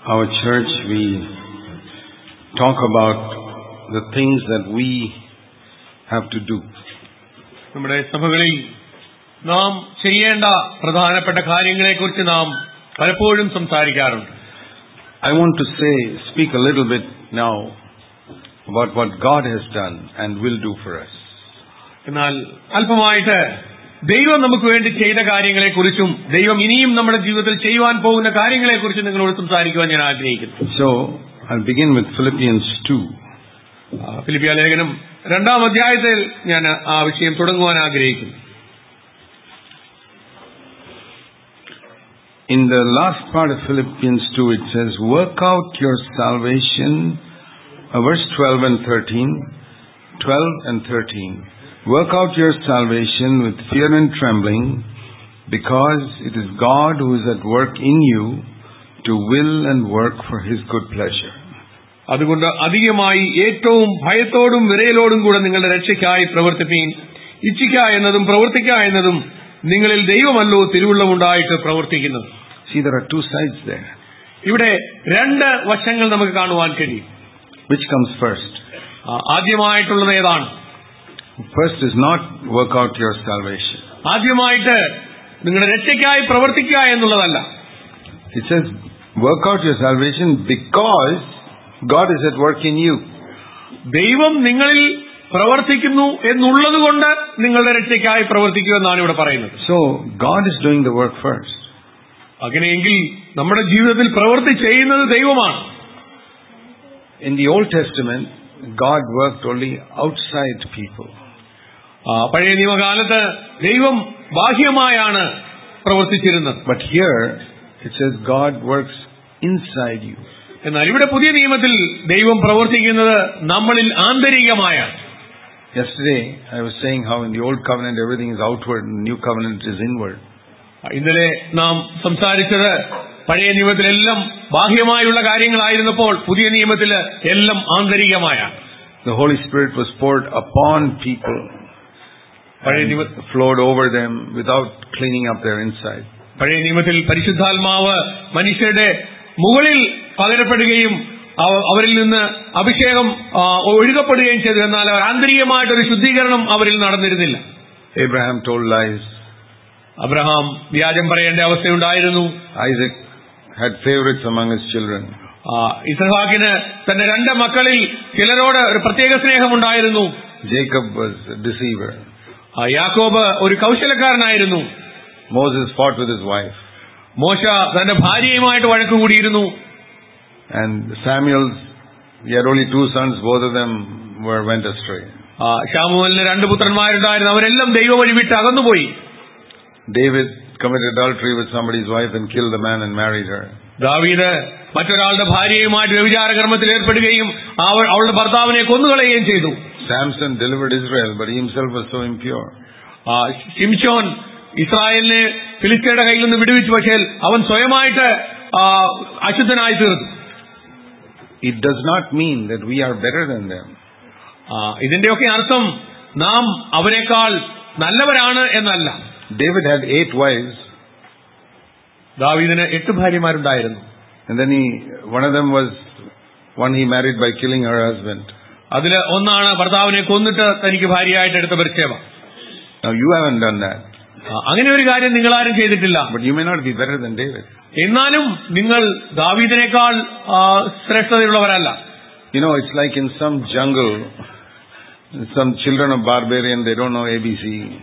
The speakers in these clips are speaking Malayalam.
our church, we talk about the things that we have to do. നമ്മുടെ സഭകളിൽ നാം ചെയ്യേണ്ട പ്രധാനപ്പെട്ട കാര്യങ്ങളെക്കുറിച്ച് നാം പലപ്പോഴും സംസാരിക്കാറുണ്ട് I want to say, speak a little bit now about what God has done and will do for us. എന്നാൽ അല്പമായിട്ട് ദൈവം നമുക്ക് വേണ്ടി ചെയ്ത കാര്യങ്ങളെക്കുറിച്ചും ദൈവം ഇനിയും നമ്മുടെ ജീവിതത്തിൽ ചെയ്യുവാൻ പോകുന്ന കാര്യങ്ങളെക്കുറിച്ചും നിങ്ങളോട് സംസാരിക്കുവാൻ ഞാൻ ആഗ്രഹിക്കുന്നു So, I'll begin with Philippians 2. ആ, ഫിലിപ്പിയ ലേഖനം രണ്ടാം അധ്യായത്തിൽ ഞാൻ ആ വിഷയം തുടങ്ങുവാൻ ആഗ്രഹിക്കുന്നു In the last part of Philippians 2, it says, Work out your salvation, uh, verse 12 and 13, 12 and 13. Work out your salvation with fear and trembling, because it is God who is at work in you to will and work for his good pleasure. അതുകൊണ്ട് അധികമായി ഏറ്റവും ഭയത്തോടും വിറയലോടും കൂടെ നിങ്ങളുടെ രക്ഷയ്ക്കായി പ്രവർത്തിപ്പീൻ ഇച്ഛിക്ക എന്നതും പ്രവർത്തിക്ക എന്നതും നിങ്ങളിൽ ദൈവമല്ലോ തിരുവുള്ളമുണ്ടായിട്ട് പ്രവർത്തിക്കുന്നത് See, there are two sides there. ഇവിടെ രണ്ട് വശങ്ങൾ നമുക്ക് കാണുവാൻ കഴിയും Which comes first? ആ, ആദ്യമായിട്ടുള്ളത് ഏതാണ് First is not work out your salvation. ആദ്യമായിട്ട് നിങ്ങളുടെ രക്ഷയ്ക്കായി പ്രവർത്തിക്കുക എന്നുള്ളതല്ല It says, work out your salvation because God is at work in you. ദൈവം നിങ്ങളിൽ പ്രവർത്തിക്കുന്നു എന്നുള്ളത് കൊണ്ട് നിങ്ങളുടെ രക്ഷയ്ക്കായി പ്രവർത്തിക്കുക എന്നാണ് ഇവിടെ പറയുന്നത് So, God is doing the work first. അങ്ങനെയെങ്കിൽ നമ്മുടെ ജീവിതത്തിൽ പ്രവൃത്തി ചെയ്യുന്നത് ദൈവമാണ് In the Old Testament, God worked only outside people. ആ, പഴയ നിയമകാലത്ത് ദൈവം ബാഹ്യമായാണ് പ്രവർത്തിച്ചിരുന്നത് But here, it says God works inside you. എന്നാൽ ഇവിടെ പുതിയ നിയമത്തിൽ ദൈവം പ്രവർത്തിക്കുന്നത് നമ്മളിൽ ആന്തരികമായാണ് Yesterday, I was saying how in the Old Covenant everything is outward and the New Covenant is inward. ഇന്നലെ നാം സംസാരിച്ചത് പഴയ നിയമത്തിലെല്ലാം ബാഹ്യമായുള്ള കാര്യങ്ങളായിരുന്നപ്പോൾ പുതിയ നിയമത്തിൽ എല്ലാം ആന്തരികമായാണ് The Holy Spirit was poured upon people പഴയ നിയമ and flowed over them without cleaning up their inside. പഴയ നിയമത്തിൽ പരിശുദ്ധാത്മാവ് മനുഷ്യരുടെ മുകളിൽ പകരപ്പെടുകയും അവ- അവരിൽ നിന്ന് അഭിഷേകം ആ, ഒഴുകപ്പെടുകയും ചെയ്തു എന്നാൽ അവർ ആന്തരികമായിട്ടൊരു ശുദ്ധീകരണം അവരിൽ നടന്നിരുന്നില്ല Abraham told lies. അബ്രഹാം വ്യാജം പറയേണ്ട അവസ്ഥയുണ്ടായിരുന്നു Isaac had favorites among his children. ആ, ഇസ്ഹാക്കിന് തന്റെ രണ്ട് മക്കളിൽ ചിലരോട് ഒരു പ്രത്യേക സ്നേഹമുണ്ടായിരുന്നു Jacob was a deceiver. ആ, യാക്കോബ് ഒരു കൗശലക്കാരനായിരുന്നു Moses fought with his wife. മോശ തന്റെ ഭാര്യയുമായിട്ട് വഴക്കുകൂടിയിരുന്നു And Samuel, he had only two sons, both of them were went astray. ആ, ശാമുവലിന് രണ്ട് പുത്രന്മാരുണ്ടായിരുന്നു അവരെല്ലാം ദൈവവഴി വിട്ട് അകന്നുപോയി David committed adultery with somebody's wife and killed the man and married her. ദാവീദ് മറ്റൊരാളുടെ ഭാര്യയുമായിട്ട് വ്യഭിചാര കർമ്മത്തിൽ ഏർപ്പെടുകയും അവൾ അവളുടെ ഭർത്താവിനെ കൊന്നുകളയുകയും ചെയ്തു Samson delivered Israel, but he himself was so impure. ആ, ശിംശോൻ ഇസ്രായേലിനെ ഫിലിസ്തയുടെ കയ്യിൽ നിന്ന് വിടുവിച്ചു പക്ഷേ അവൻ സ്വയമായിട്ട് ആ, അശുദ്ധനായി തീർന്നു It does not mean that we are better than them. ആ, ഇതിന്റെയൊക്കെ അർത്ഥം നാം അവരെക്കാൾ നല്ലവരാണ് എന്നല്ല David had eight wives, ദാവീദിന് എട്ട് ഭാര്യമാരുണ്ടായിരുന്നു and then he, one of them was one he married by killing her husband. അതില് ഒന്നാണ് ഭർത്താവിനെ കൊന്നിട്ട് തനിക്ക് ഭാര്യയായിട്ട് എടുത്ത പരിച്ഛേവ Now you haven't done that, അങ്ങനെ ഒരു കാര്യം നിങ്ങളാരും ചെയ്തിട്ടില്ല but you may not be better than David. എന്നാലും നിങ്ങൾ ദാവീദിനേക്കാൾ ആ, ശ്രേഷ്ഠതയുള്ളവരല്ല You know, it's like in some jungle, some children of barbarian, they don't know ABC.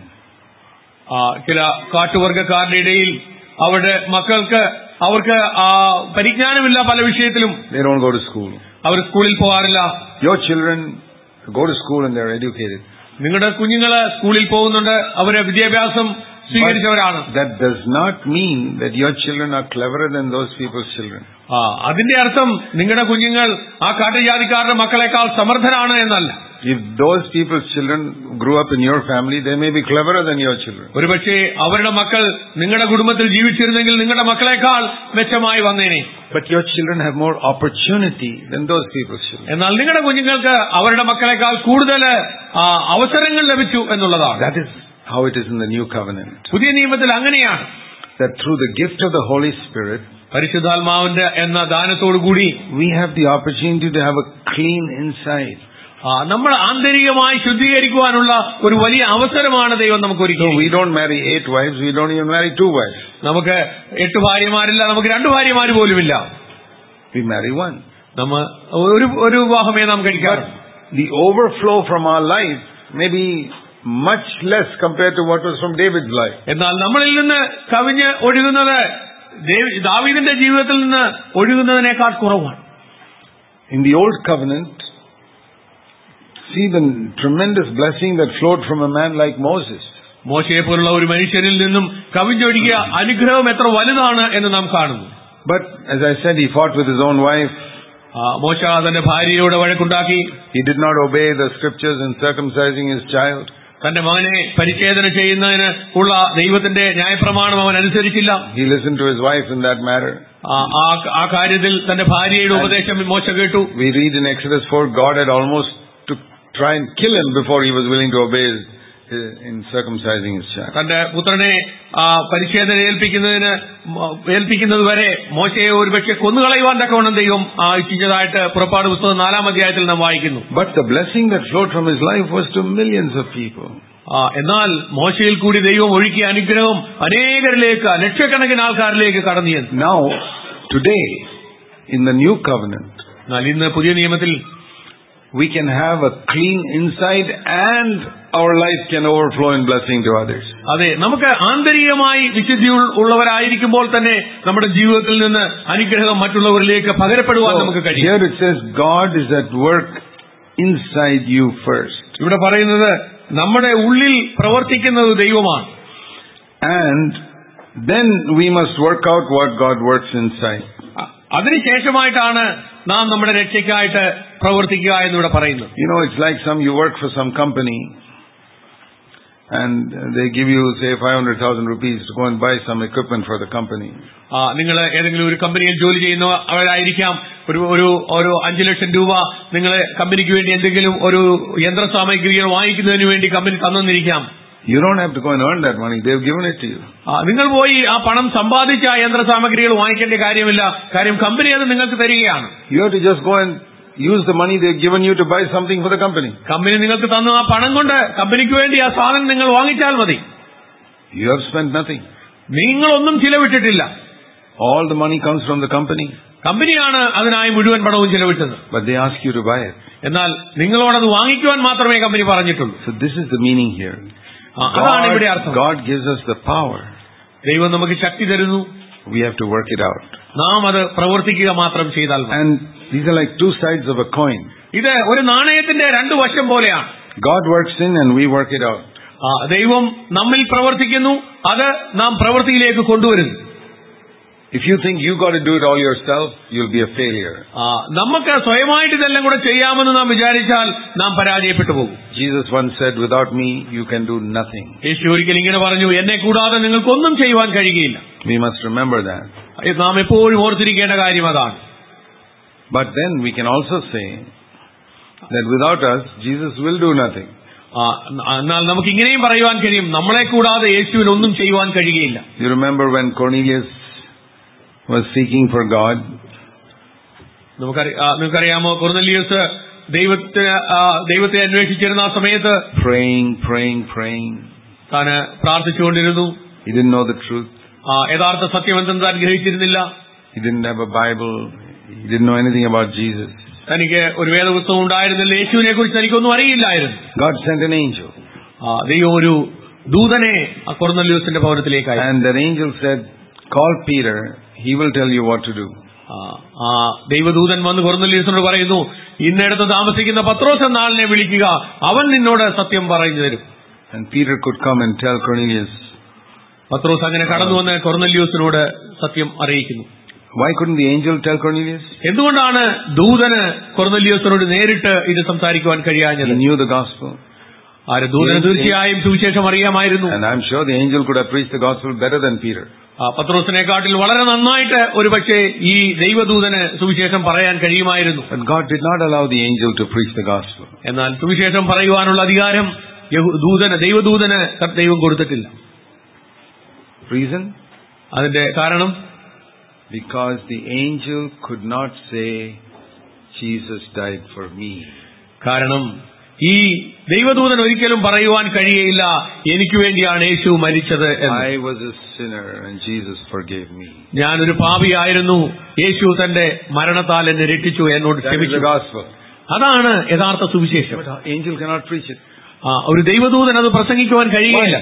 ആ, ചില കാട്ടുവർഗക്കാരുടെ ഇടയിൽ അവരുടെ മക്കൾക്ക് അവർക്ക് ആ, പരിജ്ഞാനമില്ല പല വിഷയത്തിലും They don't go to school. അവർ സ്കൂളിൽ പോകാറില്ല Your children go to school and they're educated. നിങ്ങളുടെ കുഞ്ഞുങ്ങള് സ്കൂളിൽ പോകുന്നുണ്ട് അവര് വിദ്യാഭ്യാസം സ്വീകരിച്ചവരാണ് That does not mean that your children are cleverer than those people's children. ആ അതിന്റെ അർത്ഥം നിങ്ങളുടെ കുഞ്ഞുങ്ങൾ ആ കാട്ടുജാതിക്കാരുടെ മക്കളെക്കാൾ സമർത്ഥരാണ് എന്നല്ല If those people's children grew up in your family, they may be cleverer than your children. ഒരുപക്ഷെ അവരുടെ മക്കൾ നിങ്ങളുടെ കുടുംബത്തിൽ ജീവിച്ചിരുന്നെങ്കിൽ നിങ്ങളുടെ മക്കളെക്കാൾ മെച്ചമായി വന്നേനെ But your children have more opportunity than those people's children. എന്നാൽ നിങ്ങളുടെ കുഞ്ഞുങ്ങൾക്ക് അവരുടെ മക്കളെക്കാൾ കൂടുതൽ ആ, അവസരങ്ങൾ ലഭിച്ചു എന്നുള്ളതാണ് That is how it is in the new covenant. പുതിയ നിയമത്തിൽ അങ്ങനെയാണ് That through the gift of the Holy Spirit, പരിശുദ്ധാത്മാവിന്റെ എന്ന ദാനത്തോടുകൂടി we have the opportunity to have a clean inside. ആ, നമ്മൾ ആന്തരികമായി ശുദ്ധീകരിക്കുവാനുള്ള ഒരു വലിയ അവസരമാണ് ദൈവം നമുക്ക് So ഒരുക്കി we don't marry eight wives, we don't even marry two wives. നമുക്ക് എട്ട് ഭാര്യമാരില്ല നമുക്ക് രണ്ട് ഭാര്യമാര് പോലുമില്ല We marry one. നമ്മ ഒരു ഒരു വിവാഹമേ നാം കഴിക്കാറ് The overflow from our life may be much less compared to what was from David's life. എന്നാൽ നമ്മളിൽ നിന്ന് കവിഞ്ഞ് ഒഴുകുന്നത് ദേവി- ദാവീദിന്റെ ജീവിതത്തിൽ നിന്ന് ഒഴുകുന്നതിനേക്കാൾ കുറവാണ് In the Old Covenant, see the tremendous blessing that flowed from a man like Moses. മോശയെ പോലുള്ള ഒരു മനുഷ്യനിൽ നിന്നും കവിഞ്ഞൊഴുകിയ അനുഗ്രഹം എത്ര വലുതാണ് എന്ന് നാം കാണുന്നു But as I said, he fought with his own wife. ആ, മോശ തന്റെ ഭാര്യയോട് വഴക്കുണ്ടാക്കി He did not obey the scriptures in circumcising his child. തന്റെ മകനെ പരിച്ഛേദന ചെയ്യുന്നതിന് ഉള്ള ദൈവത്തിന്റെ ന്യായപ്രമാണം അവൻ അനുസരിച്ചില്ല He listened to his wife in that matter. ആ, ആ- ആ കാര്യത്തിൽ തന്റെ ഭാര്യയുടെ ഉപദേശം മോശ കേട്ടു We read in Exodus 4, God had almost to try and kill him before he was willing to obey his, his, in circumcising his child. തന്റെ പുത്രനെ ആ, പരിച്ഛേദന ഏൽപ്പിക്കുന്നതിന് മ- ഏൽപ്പിക്കുന്നത് വരെ മോശയെ ഒരുപക്ഷെ കൊന്നുകളയുവാൻ തക്കവണ്ണം ദൈവം ആ, ഇച്ഛിച്ചതായിട്ട് പുറപ്പാട് പുസ്തകം നാലാം അധ്യായത്തിൽ നാം വായിക്കുന്നു But the blessing that flowed from his life was to millions of people. ആ, എന്നാൽ മോശയിൽ കൂടി ദൈവം ഒഴുക്കിയ അനുഗ്രഹം അനേകരിലേക്ക് ലക്ഷക്കണക്കിന് ആൾക്കാരിലേക്ക് കടന്നു ചെന്നു Now, today, in the new covenant, എന്നാൽ ഇന്ന് പുതിയ നിയമത്തിൽ we can have a clean inside and our life can overflow in blessing to others. അതെ നമുക്ക് ആന്തരികമായി വിശുദ്ധി ഉൾ- ഉള്ളവരായിരിക്കുമ്പോൾ തന്നെ നമ്മുടെ ജീവിതത്തിൽ നിന്ന് അനുഗ്രഹം മറ്റുള്ളവരിലേക്ക് പകരപ്പെടുവാൻ നമുക്ക് So, കഴിയും here it says God is at work inside you first. ഇവിടെ പറയുന്നത് നമ്മുടെ ഉള്ളിൽ പ്രവർത്തിക്കുന്നത് ദൈവമാണ് And then we must work out what God works inside. അ- അതിനുശേഷമായിട്ടാണ് നാം നമ്മുടെ രക്ഷയ്ക്കായിട്ട് പ്രവർത്തിക്കുക എന്നിവിടെ പറയുന്നത് You know, it's like some, you work for some company and they give you, say, 500,000 rupees to go and buy some equipment for the company. നിങ്ങൾ ഏതെങ്കിലും ഒരു കമ്പനിയിൽ ജോലി ചെയ്യുന്നവരായിരിക്കാം ഒരു ഒരു ഒരു അഞ്ചു ലക്ഷം രൂപ നിങ്ങൾ കമ്പനിക്ക് വേണ്ടി എന്തെങ്കിലും ഒരു യന്ത്ര സാമഗ്രികൾ വാങ്ങിക്കുന്നതിന് വേണ്ടി കമ്പനി തന്നിരിക്കാം You don't have to go and earn that money. They've given it to you. ആ, നിങ്ങൾ പോയി ആ പണം സമ്പാദിച്ച ആ യന്ത്ര സാമഗ്രികൾ വാങ്ങിക്കേണ്ട കാര്യമില്ല കാര്യം കമ്പനി അത് നിങ്ങൾക്ക് തരികയാണ് You have to just go and use the money they've given you to buy something for the company. Company നിങ്ങൾക്ക് തന്ന ആ പണം കൊണ്ട് കമ്പനിക്ക് വേണ്ടി ആ സാധനം നിങ്ങൾ വാങ്ങിച്ചാൽ മതി You have spent nothing. നിങ്ങളൊന്നും ചിലവിട്ടിട്ടില്ല All the money comes from the company, കമ്പനിയാണ് അതിനായി മുഴുവൻ പണവും ചിലവിട്ടത് but they ask you to buy it. എന്നാൽ നിങ്ങളോട് അത് വാങ്ങിക്കുവാൻ മാത്രമേ കമ്പനി പറഞ്ഞിട്ടുള്ളൂ So this is the meaning here. ആ, അതാണ് ഇവിടെ God, അർത്ഥം God gives us the power. ദൈവം നമുക്ക് ശക്തി തരുന്നു We have to work it out. നാം അത് പ്രവർത്തിക്കുക മാത്രം ചെയ്താൽ മതി. And these are like two sides of a coin. ഇത് ഒരു നാണയത്തിന്റെ രണ്ടു വശം പോലെയാണ് God works in and we work it out. ആ, ദൈവം നമ്മിൽ പ്രവർത്തിക്കുന്നു അത് നാം പ്രവൃത്തിയിലേക്ക് കൊണ്ടുവരുന്നു If you think you got to do it all yourself, you'll be a failure. ആ, നമുക്ക് സ്വയമായിട്ട് ഇതെല്ലാം കൂടെ ചെയ്യാമെന്ന് നാം വിചാരിച്ചാൽ നാം പരാജയപ്പെട്ടു പോകും Jesus once said, without me, you can do nothing. യേശു ഒരിക്കൽ ഇങ്ങനെ പറഞ്ഞു എന്നെ കൂടാതെ നിങ്ങൾക്കൊന്നും ചെയ്യുവാൻ കഴിയുകയില്ല We must remember that. ഇത് നാം എപ്പോഴും ഓർത്തിരിക്കേണ്ട കാര്യം അതാണ് But then we can also say that without us, Jesus will do nothing. ആ, എന്നാൽ നമുക്ക് ഇങ്ങനെയും പറയുവാൻ കഴിയും നമ്മളെ കൂടാതെ യേശുവിന് ഒന്നും ചെയ്യുവാൻ കഴിയുകയില്ല You remember when Cornelius was seeking for God? നമുക്കറി- ആ, നിങ്ങൾക്കറിയാമോ കൊർന്നലിയസ് ദൈവത്തിന് ആ, ദൈവത്തെ അന്വേഷിച്ചിരുന്ന ആ സമയത്ത് Praying, praying, praying. താന് പ്രാർത്ഥിച്ചുകൊണ്ടിരുന്നു He didn't know the truth. ആ, യഥാർത്ഥ സത്യം എന്തെന്ന് താൻ ഗ്രഹിച്ചിരുന്നില്ല He didn't have a Bible. He didn't know anything about Jesus. തനിക്ക് ഒരു വേദപുസ്തകം ഉണ്ടായിരുന്നില്ല യേശുവിനെ കുറിച്ച് തനിക്കൊന്നും അറിയില്ലായിരുന്നു God sent an angel. ആ, ദൈവം ഒരു ദൂതനെ ആ കൊർന്നല്യൂസിന്റെ ഭവനത്തിലേക്ക് അയച്ചു. And that angel said, call Peter. He will tell you what to do. ആ, ആ ദൈവദൂതൻ വന്ന് കൊർന്നല്യൂസിനോട് പറയുന്നു ഇന്നിടത്ത് താമസിക്കുന്ന പത്രോസ് എന്ന ആളിനെ വിളിക്കുക അവൻ നിന്നോട് സത്യം പറഞ്ഞു തരും And Peter could come and tell Cornelius. പത്രോസ് അങ്ങനെ കടന്നു വന്ന് കൊർന്നല്യൂസിനോട് സത്യം അറിയിക്കുന്നു Why couldn't the angel tell Cornelius? എന്തുകൊണ്ടാണ് ദൂതന് കൊർന്നല്യൂസിനോട് നേരിട്ട് ഇത് സംസാരിക്കുവാൻ He കഴിയാഞ്ഞത് knew the gospel. ആര് ദൂതന് തീർച്ചയായും സുവിശേഷം അറിയാമായിരുന്നു And I'm sure the angel could have preached the gospel better than Peter. ആ, പത്രോസിനെക്കാട്ടിൽ വളരെ നന്നായിട്ട് ഒരുപക്ഷെ ഈ ദൈവദൂതന് സുവിശേഷം പറയാൻ കഴിയുമായിരുന്നു But God did not allow the angel to preach the gospel. എന്നാൽ സുവിശേഷം പറയുവാനുള്ള അധികാരം യഹു- ദൂതന് ദൈവദൂതന് ദൈവം കൊടുത്തിട്ടില്ല Reason? അതിന്റെ കാരണം because the angel could not say, Jesus died for me. കാരണം ഈ ദൈവദൂതൻ ഒരിക്കലും പറയുവാൻ കഴിയയില്ല എനിക്ക് വേണ്ടിയാണ് യേശു മരിച്ചത് എന്ന് I was a sinner and Jesus forgave me. ഞാനൊരു പാപിയായിരുന്നു യേശു തന്റെ മരണത്താൽ എന്നെ രക്ഷിച്ചു എന്നോട് That is ക്ഷമിച്ചു the gospel. അതാണ് യഥാർത്ഥ സുവിശേഷം But an angel cannot preach it. ആ, ഒരു ദൈവദൂതൻ അത് പ്രസംഗിക്കുവാൻ കഴിയുകയില്ല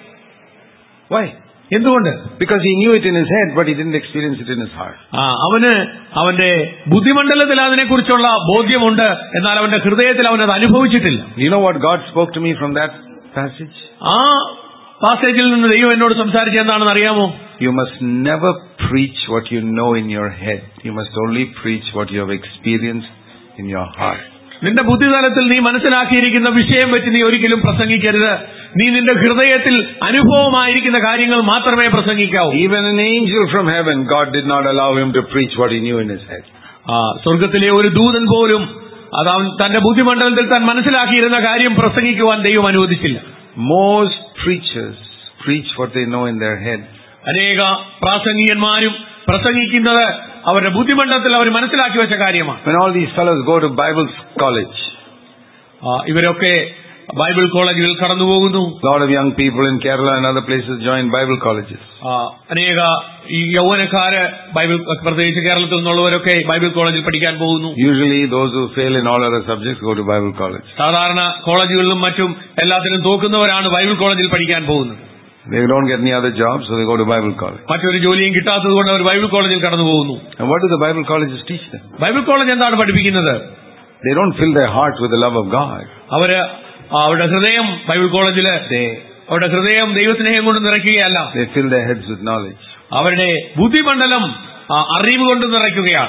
Why? എന്തുകൊണ്ട് Because he knew it in his head, but he didn't experience it in his heart. ആ അവന് അവന്റെ ബുദ്ധിമണ്ഡലത്തിൽ അതിനെക്കുറിച്ചുള്ള ബോധ്യമുണ്ട് എന്നാൽ അവന്റെ ഹൃദയത്തിൽ അവൻ അത് അനുഭവിച്ചിട്ടില്ല You know what God spoke to me from that passage? ആ പാസേജിൽ നിന്ന് ദൈവം എന്നോട് സംസാരിച്ച എന്താണെന്ന് അറിയാമോ You must never preach what you know in your head. You must only preach what you have experienced in your heart. നിന്റെ ബുദ്ധിതലത്തിൽ നീ മനസ്സിലാക്കിയിരിക്കുന്ന വിഷയം വെച്ച് നീ ഒരിക്കലും പ്രസംഗിക്കരുത് നീ നിന്റെ ഹൃദയത്തിൽ അനുഭവമായിരിക്കുന്ന കാര്യങ്ങൾ മാത്രമേ പ്രസംഗിക്കാവൂ Even an angel from heaven, God did not allow him to preach what he knew in his head. ആ സ്വർഗത്തിലെ ഒരു ദൂതൻ പോലും അത് അവൻ തന്റെ ബുദ്ധിമണ്ഡലത്തിൽ താൻ മനസ്സിലാക്കിയിരുന്ന കാര്യം പ്രസംഗിക്കുവാൻ ദൈവം അനുവദിച്ചില്ല Most preachers preach what they know in their head. അനേക പ്രാസംഗികന്മാരും പ്രസംഗിക്കുന്നത് അവരുടെ ബുദ്ധിമണ്ഡലത്തിൽ അവർ മനസ്സിലാക്കി വെച്ച കാര്യമാണ് When all these fellows go to Bible college, ആ, ഇവരൊക്കെ ബൈബിൾ കോളേജുകൾ കടന്നുപോകുന്നു a lot of young people in Kerala and other places join Bible colleges. ആ, അനേക ഈ യൗവനക്കാര് ബൈബിൾ പ്രത്യേകിച്ച് കേരളത്തിൽ നിന്നുള്ളവരൊക്കെ ബൈബിൾ കോളേജിൽ പഠിക്കാൻ പോകുന്നു Usually those who fail in all other subjects go to Bible college. സാധാരണ കോളേജുകളിലും മറ്റും എല്ലാത്തിനും തോക്കുന്നവരാണ് ബൈബിൾ കോളേജിൽ പഠിക്കാൻ പോകുന്നത് They don't get any other job, so they go to Bible college. മറ്റൊരു ജോലിയും കിട്ടാത്തത് കൊണ്ട് അവർ ബൈബിൾ കോളേജിൽ കടന്നു പോകുന്നു And what do the Bible colleges teach them? Bible college എന്താണ് പഠിപ്പിക്കുന്നത് They don't fill their heart with the love of God. അവര് അവരുടെ ഹൃദയം ബൈബിൾ കോളേജില് They, അവരുടെ ഹൃദയം ദൈവസ്നേഹം കൊണ്ട് നിറയ്ക്കുകയല്ല they fill their heads with knowledge. അവരുടെ ബുദ്ധിമണ്ഡലം ആ, അറിവ് കൊണ്ട് നിറയ്ക്കുകയാണ്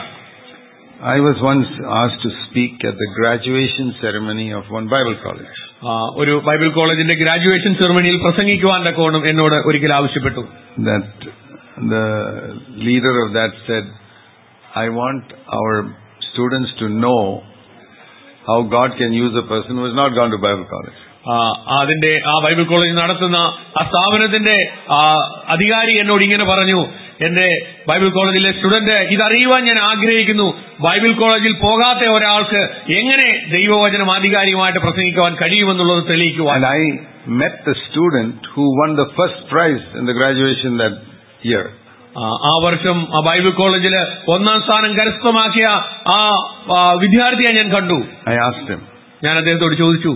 I was once asked to speak at the graduation ceremony of one Bible college. ആ, ഒരു ബൈബിൾ കോളേജിന്റെ ഗ്രാജുവേഷൻ സെറമണിയിൽ പ്രസംഗിക്കുവാൻ തക്കോണം എന്നോട് ഒരിക്കൽ ആവശ്യപ്പെട്ടു That the leader of that said, I want our students to know how God can use a person who has not gone to Bible college. ആ, അതിന്റെ ആ ബൈബിൾ കോളേജ് നടത്തുന്ന ആ സ്ഥാപനത്തിന്റെ ആ അധികാരി എന്നോട് ഇങ്ങനെ പറഞ്ഞു എന്റെ ബൈബിൾ കോളേജിലെ സ്റ്റുഡന്റ് ഇതറിയുവാൻ ഞാൻ ആഗ്രഹിക്കുന്നു ബൈബിൾ കോളേജിൽ പോകാത്ത ഒരാൾക്ക് എങ്ങനെ ദൈവവചനം ആധികാരികമായിട്ട് പ്രസംഗിക്കുവാൻ കഴിയുമെന്നുള്ളത് തെളിയിക്കുവാൻ And I met the student who won the first prize in the graduation that year. ആ, ആ വർഷം ആ ബൈബിൾ കോളേജിൽ ഒന്നാം സ്ഥാനം കരസ്ഥമാക്കിയ ആ ആ, വിദ്യാർത്ഥിയെ ഞാൻ കണ്ടു I asked him, ഞാൻ അദ്ദേഹത്തോട് ചോദിച്ചു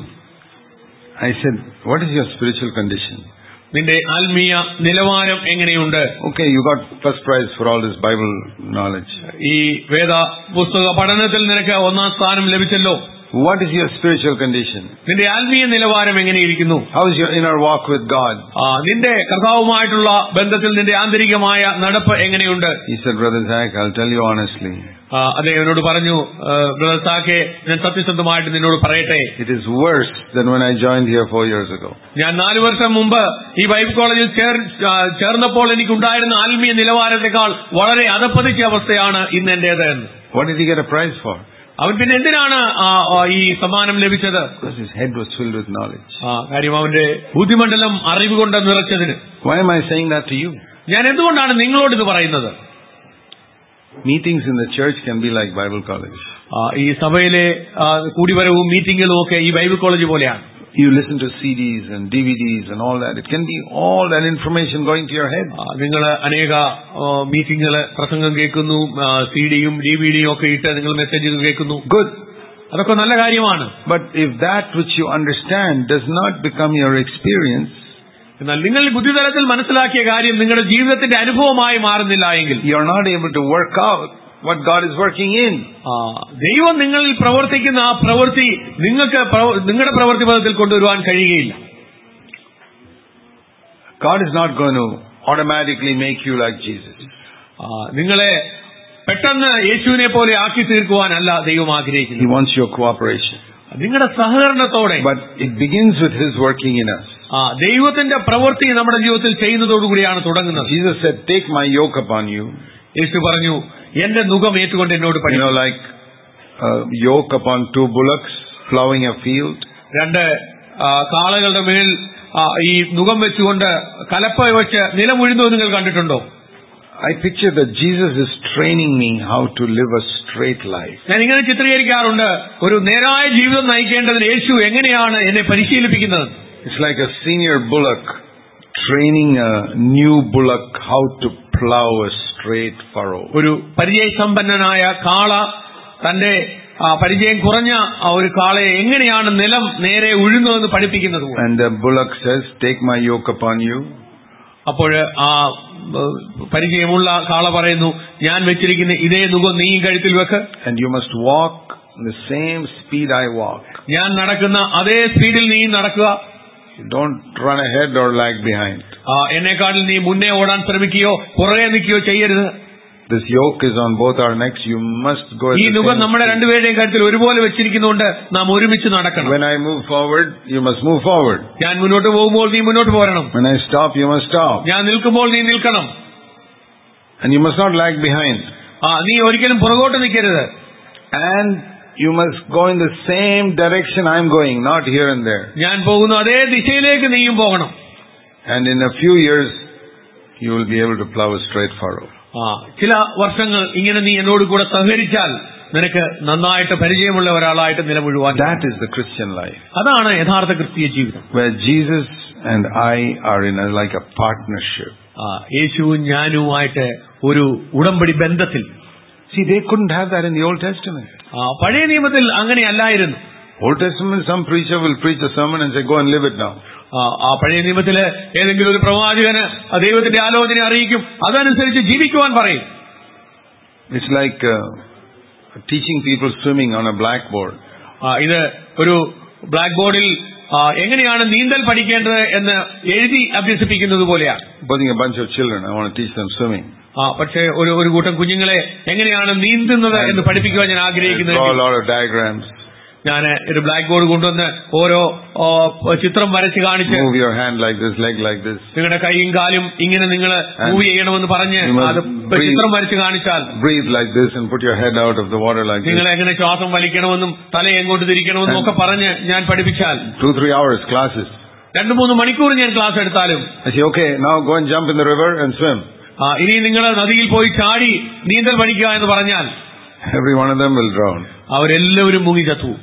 I said, what is your spiritual condition? നിന്റെ ആത്മീയ നിലവാരം എങ്ങനെയുണ്ട് Okay, you got first prize for all this Bible knowledge. ഈ വേദ പുസ്തക പഠനത്തിൽ നിനക്ക് ഒന്നാം സ്ഥാനം ലഭിച്ചല്ലോ What is your spiritual condition? നിന്റെ ആത്മീയ നിലവാരം എങ്ങനെയിരിക്കുന്നു How is your inner walk with God? ആ, നിന്റെ കർത്താവുമായിട്ടുള്ള ബന്ധത്തിൽ നിന്റെ ആന്തരികമായ നടപ്പ് എങ്ങനെയുണ്ട് He said, Brother Zach, I'll tell you honestly, ആ, അദ്ദേഹം എന്നോട് പറഞ്ഞു "ആ, ബ്രദർ സാക്കെ ഞാൻ സത്യസന്ധമായിട്ട് നിന്നോട് പറയട്ടെ it is worse than when I joined here four years ago. ഞാൻ നാലു വർഷം മുമ്പ് ഈ ബൈബിൾ കോളേജിൽ ചേർ- ആ, ചേർന്നപ്പോൾ എനിക്കുണ്ടായിരുന്ന ആത്മീയ നിലവാരത്തെക്കാൾ വളരെ അധപ്പതിച്ച അവസ്ഥയാണ് ഇന്ന് എന്റേത് എന്ന് What did he get a prize for? അവൻ പിന്നെ എന്തിനാണ് ആ, ആ, ഈ സമ്മാനം ലഭിച്ചത് Because his head was filled with knowledge. ആ, കാര്യം അവന്റെ ബുദ്ധിമണ്ഡലം അറിവ് കൊണ്ട് നിറച്ചതിന് Why am I saying that to you? ഞാൻ എന്തുകൊണ്ടാണ് നിങ്ങളോട് ഇത് പറയുന്നത് Meetings in the church can be like Bible college. ആ, ഈ സഭയിലെ ആ, കൂടിവരവും മീറ്റിംഗുകളും ഒക്കെ ഈ ബൈബിൾ കോളേജ് പോലെയാണ് You listen to CDs and DVDs and all that. It can be all that information going to your head. നിങ്ങൾ അനേക മീറ്റിംഗുകള് പ്രസംഗം കേൾക്കുന്നു സി ഡിയും ഡി വി ഡിയും ഒക്കെ ഇട്ട് നിങ്ങൾ മെസ്സേജുകൾ കേൾക്കുന്നു Good. അതൊക്കെ നല്ല കാര്യമാണ് But if that which you understand does not become your experience, എന്നാൽ നിങ്ങൾ ബുദ്ധിതലത്തിൽ മനസ്സിലാക്കിയ കാര്യം നിങ്ങളുടെ ജീവിതത്തിന്റെ അനുഭവമായി മാറുന്നില്ല എങ്കിൽ you're not able to work out what God is working in. ആ, ദൈവം നിങ്ങളിൽ പ്രവർത്തിക്കുന്ന ആ പ്രവൃത്തി നിങ്ങൾക്ക് പ്രവ- നിങ്ങളുടെ പ്രവൃത്തി പദത്തിൽ കൊണ്ടുവരുവാൻ കഴിയുകയില്ല God is not going to automatically make you like Jesus. ആ, നിങ്ങളെ പെട്ടെന്ന് യേശുവിനെ പോലെ ആക്കി തീർക്കുവാനല്ല ദൈവം He ആഗ്രഹിക്കുന്നത് wants your cooperation. നിങ്ങളുടെ സഹകരണത്തോടെ But it begins with His working in us. ആ ദൈവത്തിന്റെ പ്രവൃത്തി നമ്മുടെ ജീവിതത്തിൽ ചെയ്യുന്നതോടുകൂടിയാണ് തുടങ്ങുന്നത് Jesus said, Take my yoke upon you. യേശു പറഞ്ഞു എന്റെ മുഖം ഏറ്റുകൊണ്ട് എന്നോട് You പഠിക്കും know, like a yoke upon two bullocks plowing a field. രണ്ട് ആ, കാളകളുടെ മേൽ ആ, ഈ മുഖം വെച്ചുകൊണ്ട് കലപ്പ വെച്ച് നിലമുഴുന്നത് നിങ്ങൾ കണ്ടിട്ടുണ്ടോ I picture that Jesus is training me how to live a straight life. ഞാൻ ഇങ്ങനെ ചിത്രീകരിക്കാറുണ്ട് ഒരു നേരായ ജീവിതം നയിക്കേണ്ടതിന് യേശു എങ്ങനെയാണ് എന്നെ പരിശീലിപ്പിക്കുന്നത് It's like a senior bullock training a new bullock how to plow a straight furrow. ഒരു പരിചയസമ്പന്നനായ കാള തന്റെ ആ, പരിചയം കുറഞ്ഞ ആ ഒരു കാളയെ എങ്ങനെയാണ് നിലം നേരെ ഉഴുന്നതെന്ന് പഠിപ്പിക്കുന്നത് പോലെ. And the bullock says, Take my yoke upon you. അപ്പോൾ ആ ഏഹ്, പരിചയമുള്ള കാള പറയുന്നു ഞാൻ വെച്ചിരിക്കുന്ന ഇതേ നുകം നീയും കഴുത്തിൽ വെക്ക് And you must walk the same speed I walk. ഞാൻ നടക്കുന്ന അതേ സ്പീഡിൽ നീ നടക്കുക Don't run ahead or lag behind. ആ, എന്നെക്കാട്ടിൽ നീ മുന്നേ ഓടാൻ ശ്രമിക്കുകയോ പുറകെ നിൽക്കുകയോ ചെയ്യരുത് This yoke is on both our necks. You must go at ഈ the നുകം same നമ്മുടെ speed. രണ്ടുപേരുടെയും കാര്യത്തിൽ ഒരുപോലെ വെച്ചിരിക്കുന്നതുകൊണ്ട് നാം ഒരുമിച്ച് നടക്കണം When I move forward, you must move forward. ഞാൻ മുന്നോട്ട് പോകുമ്പോൾ നീ മുന്നോട്ട് പോരണം When I stop, you must stop. ഞാൻ നിൽക്കുമ്പോൾ നീ നിൽക്കണം And you must not lag behind. ആ നീ ഒരിക്കലും പുറകോട്ട് നിൽക്കരുത് And you must go in the same direction I'm going, not here and there. ഞാൻ പോകുന്നു അതേ ദിശയിലേക്ക് നീയും പോകണം And in a few years, you will be able to plow a straight furrow. ആ ചില വർഷങ്ങൾ ഇങ്ങനെ നീ എന്നോട് കൂടെ സഹകരിച്ചാൽ നിനക്ക് നന്നായിട്ട് പരിചയമുള്ള ഒരാളായിട്ട് നിലമുഴുവാൻ That is the Christian life, അതാണ് യഥാർത്ഥ ക്രിസ്തീയ ജീവിതം where Jesus and I are in a, like a partnership. ആ യേശുവും ഞാനുമായിട്ട് ഒരു ഉടമ്പടി ബന്ധത്തിൽ See, they couldn't have that in the Old Testament. ആ, പഴയ നിയമത്തിൽ അങ്ങനെയല്ലായിരുന്നു Old Testament, some preacher will preach a sermon and say, go and live it now. ആ, ആ പഴയ നിയമത്തില് ഏതെങ്കിലും ഒരു പ്രവാചകന് ആ ദൈവത്തിന്റെ ആലോചന അറിയിക്കും അതനുസരിച്ച് ജീവിക്കുവാൻ പറയും It's like uh, teaching people swimming on a blackboard. ആ, ഇത് ഒരു ബ്ലാക്ക് ബോർഡിൽ ആ, എങ്ങനെയാണ് നീന്തൽ പഠിക്കേണ്ടത് എന്ന് എഴുതി അഭ്യസിപ്പിക്കുന്നത് പോലെയാണ് Supposing a bunch of children, I want to teach them swimming. ആ പക്ഷേ ഒരു ഒരു കൂട്ടം കുഞ്ഞുങ്ങളെ എങ്ങനെയാണ് നീന്തുന്നത് എന്ന് പഠിപ്പിക്കുവാൻ ഞാൻ I draw a ആഗ്രഹിക്കുന്നത് lot of diagrams. ഞാൻ ഒരു ബ്ലാക്ക് ബോർഡ് കൊണ്ടുവന്ന് ഓരോ ഓ, ചിത്രം വരച്ച് കാണിച്ച് Move your hand like this, leg like this. നിങ്ങളുടെ കൈയും കാലും ഇങ്ങനെ നിങ്ങൾ മൂവ് ചെയ്യണമെന്ന് പറഞ്ഞ് You must അത് breathe. ചിത്രം വരച്ച് കാണിച്ചാൽ Breathe like this and put your head out of the water like നിങ്ങൾ this. എങ്ങനെ ശ്വാസം വലിക്കണമെന്നും തല എങ്ങോട്ട് തിരിക്കണമെന്നും ഒക്കെ പറഞ്ഞ് ഞാൻ പഠിപ്പിച്ചാൽ Two, three hours classes. രണ്ടു മൂന്ന് മണിക്കൂർ ഞാൻ ക്ലാസ് എടുത്താലും I say, okay, now go and jump in the river and swim. ആ, ഇനി നിങ്ങൾ നദിയിൽ പോയി ചാടി നീന്തൽ പഠിക്കുക എന്ന് പറഞ്ഞാൽ Every one of them will drown. അവരെല്ലാവരും മുങ്ങി ചത്തു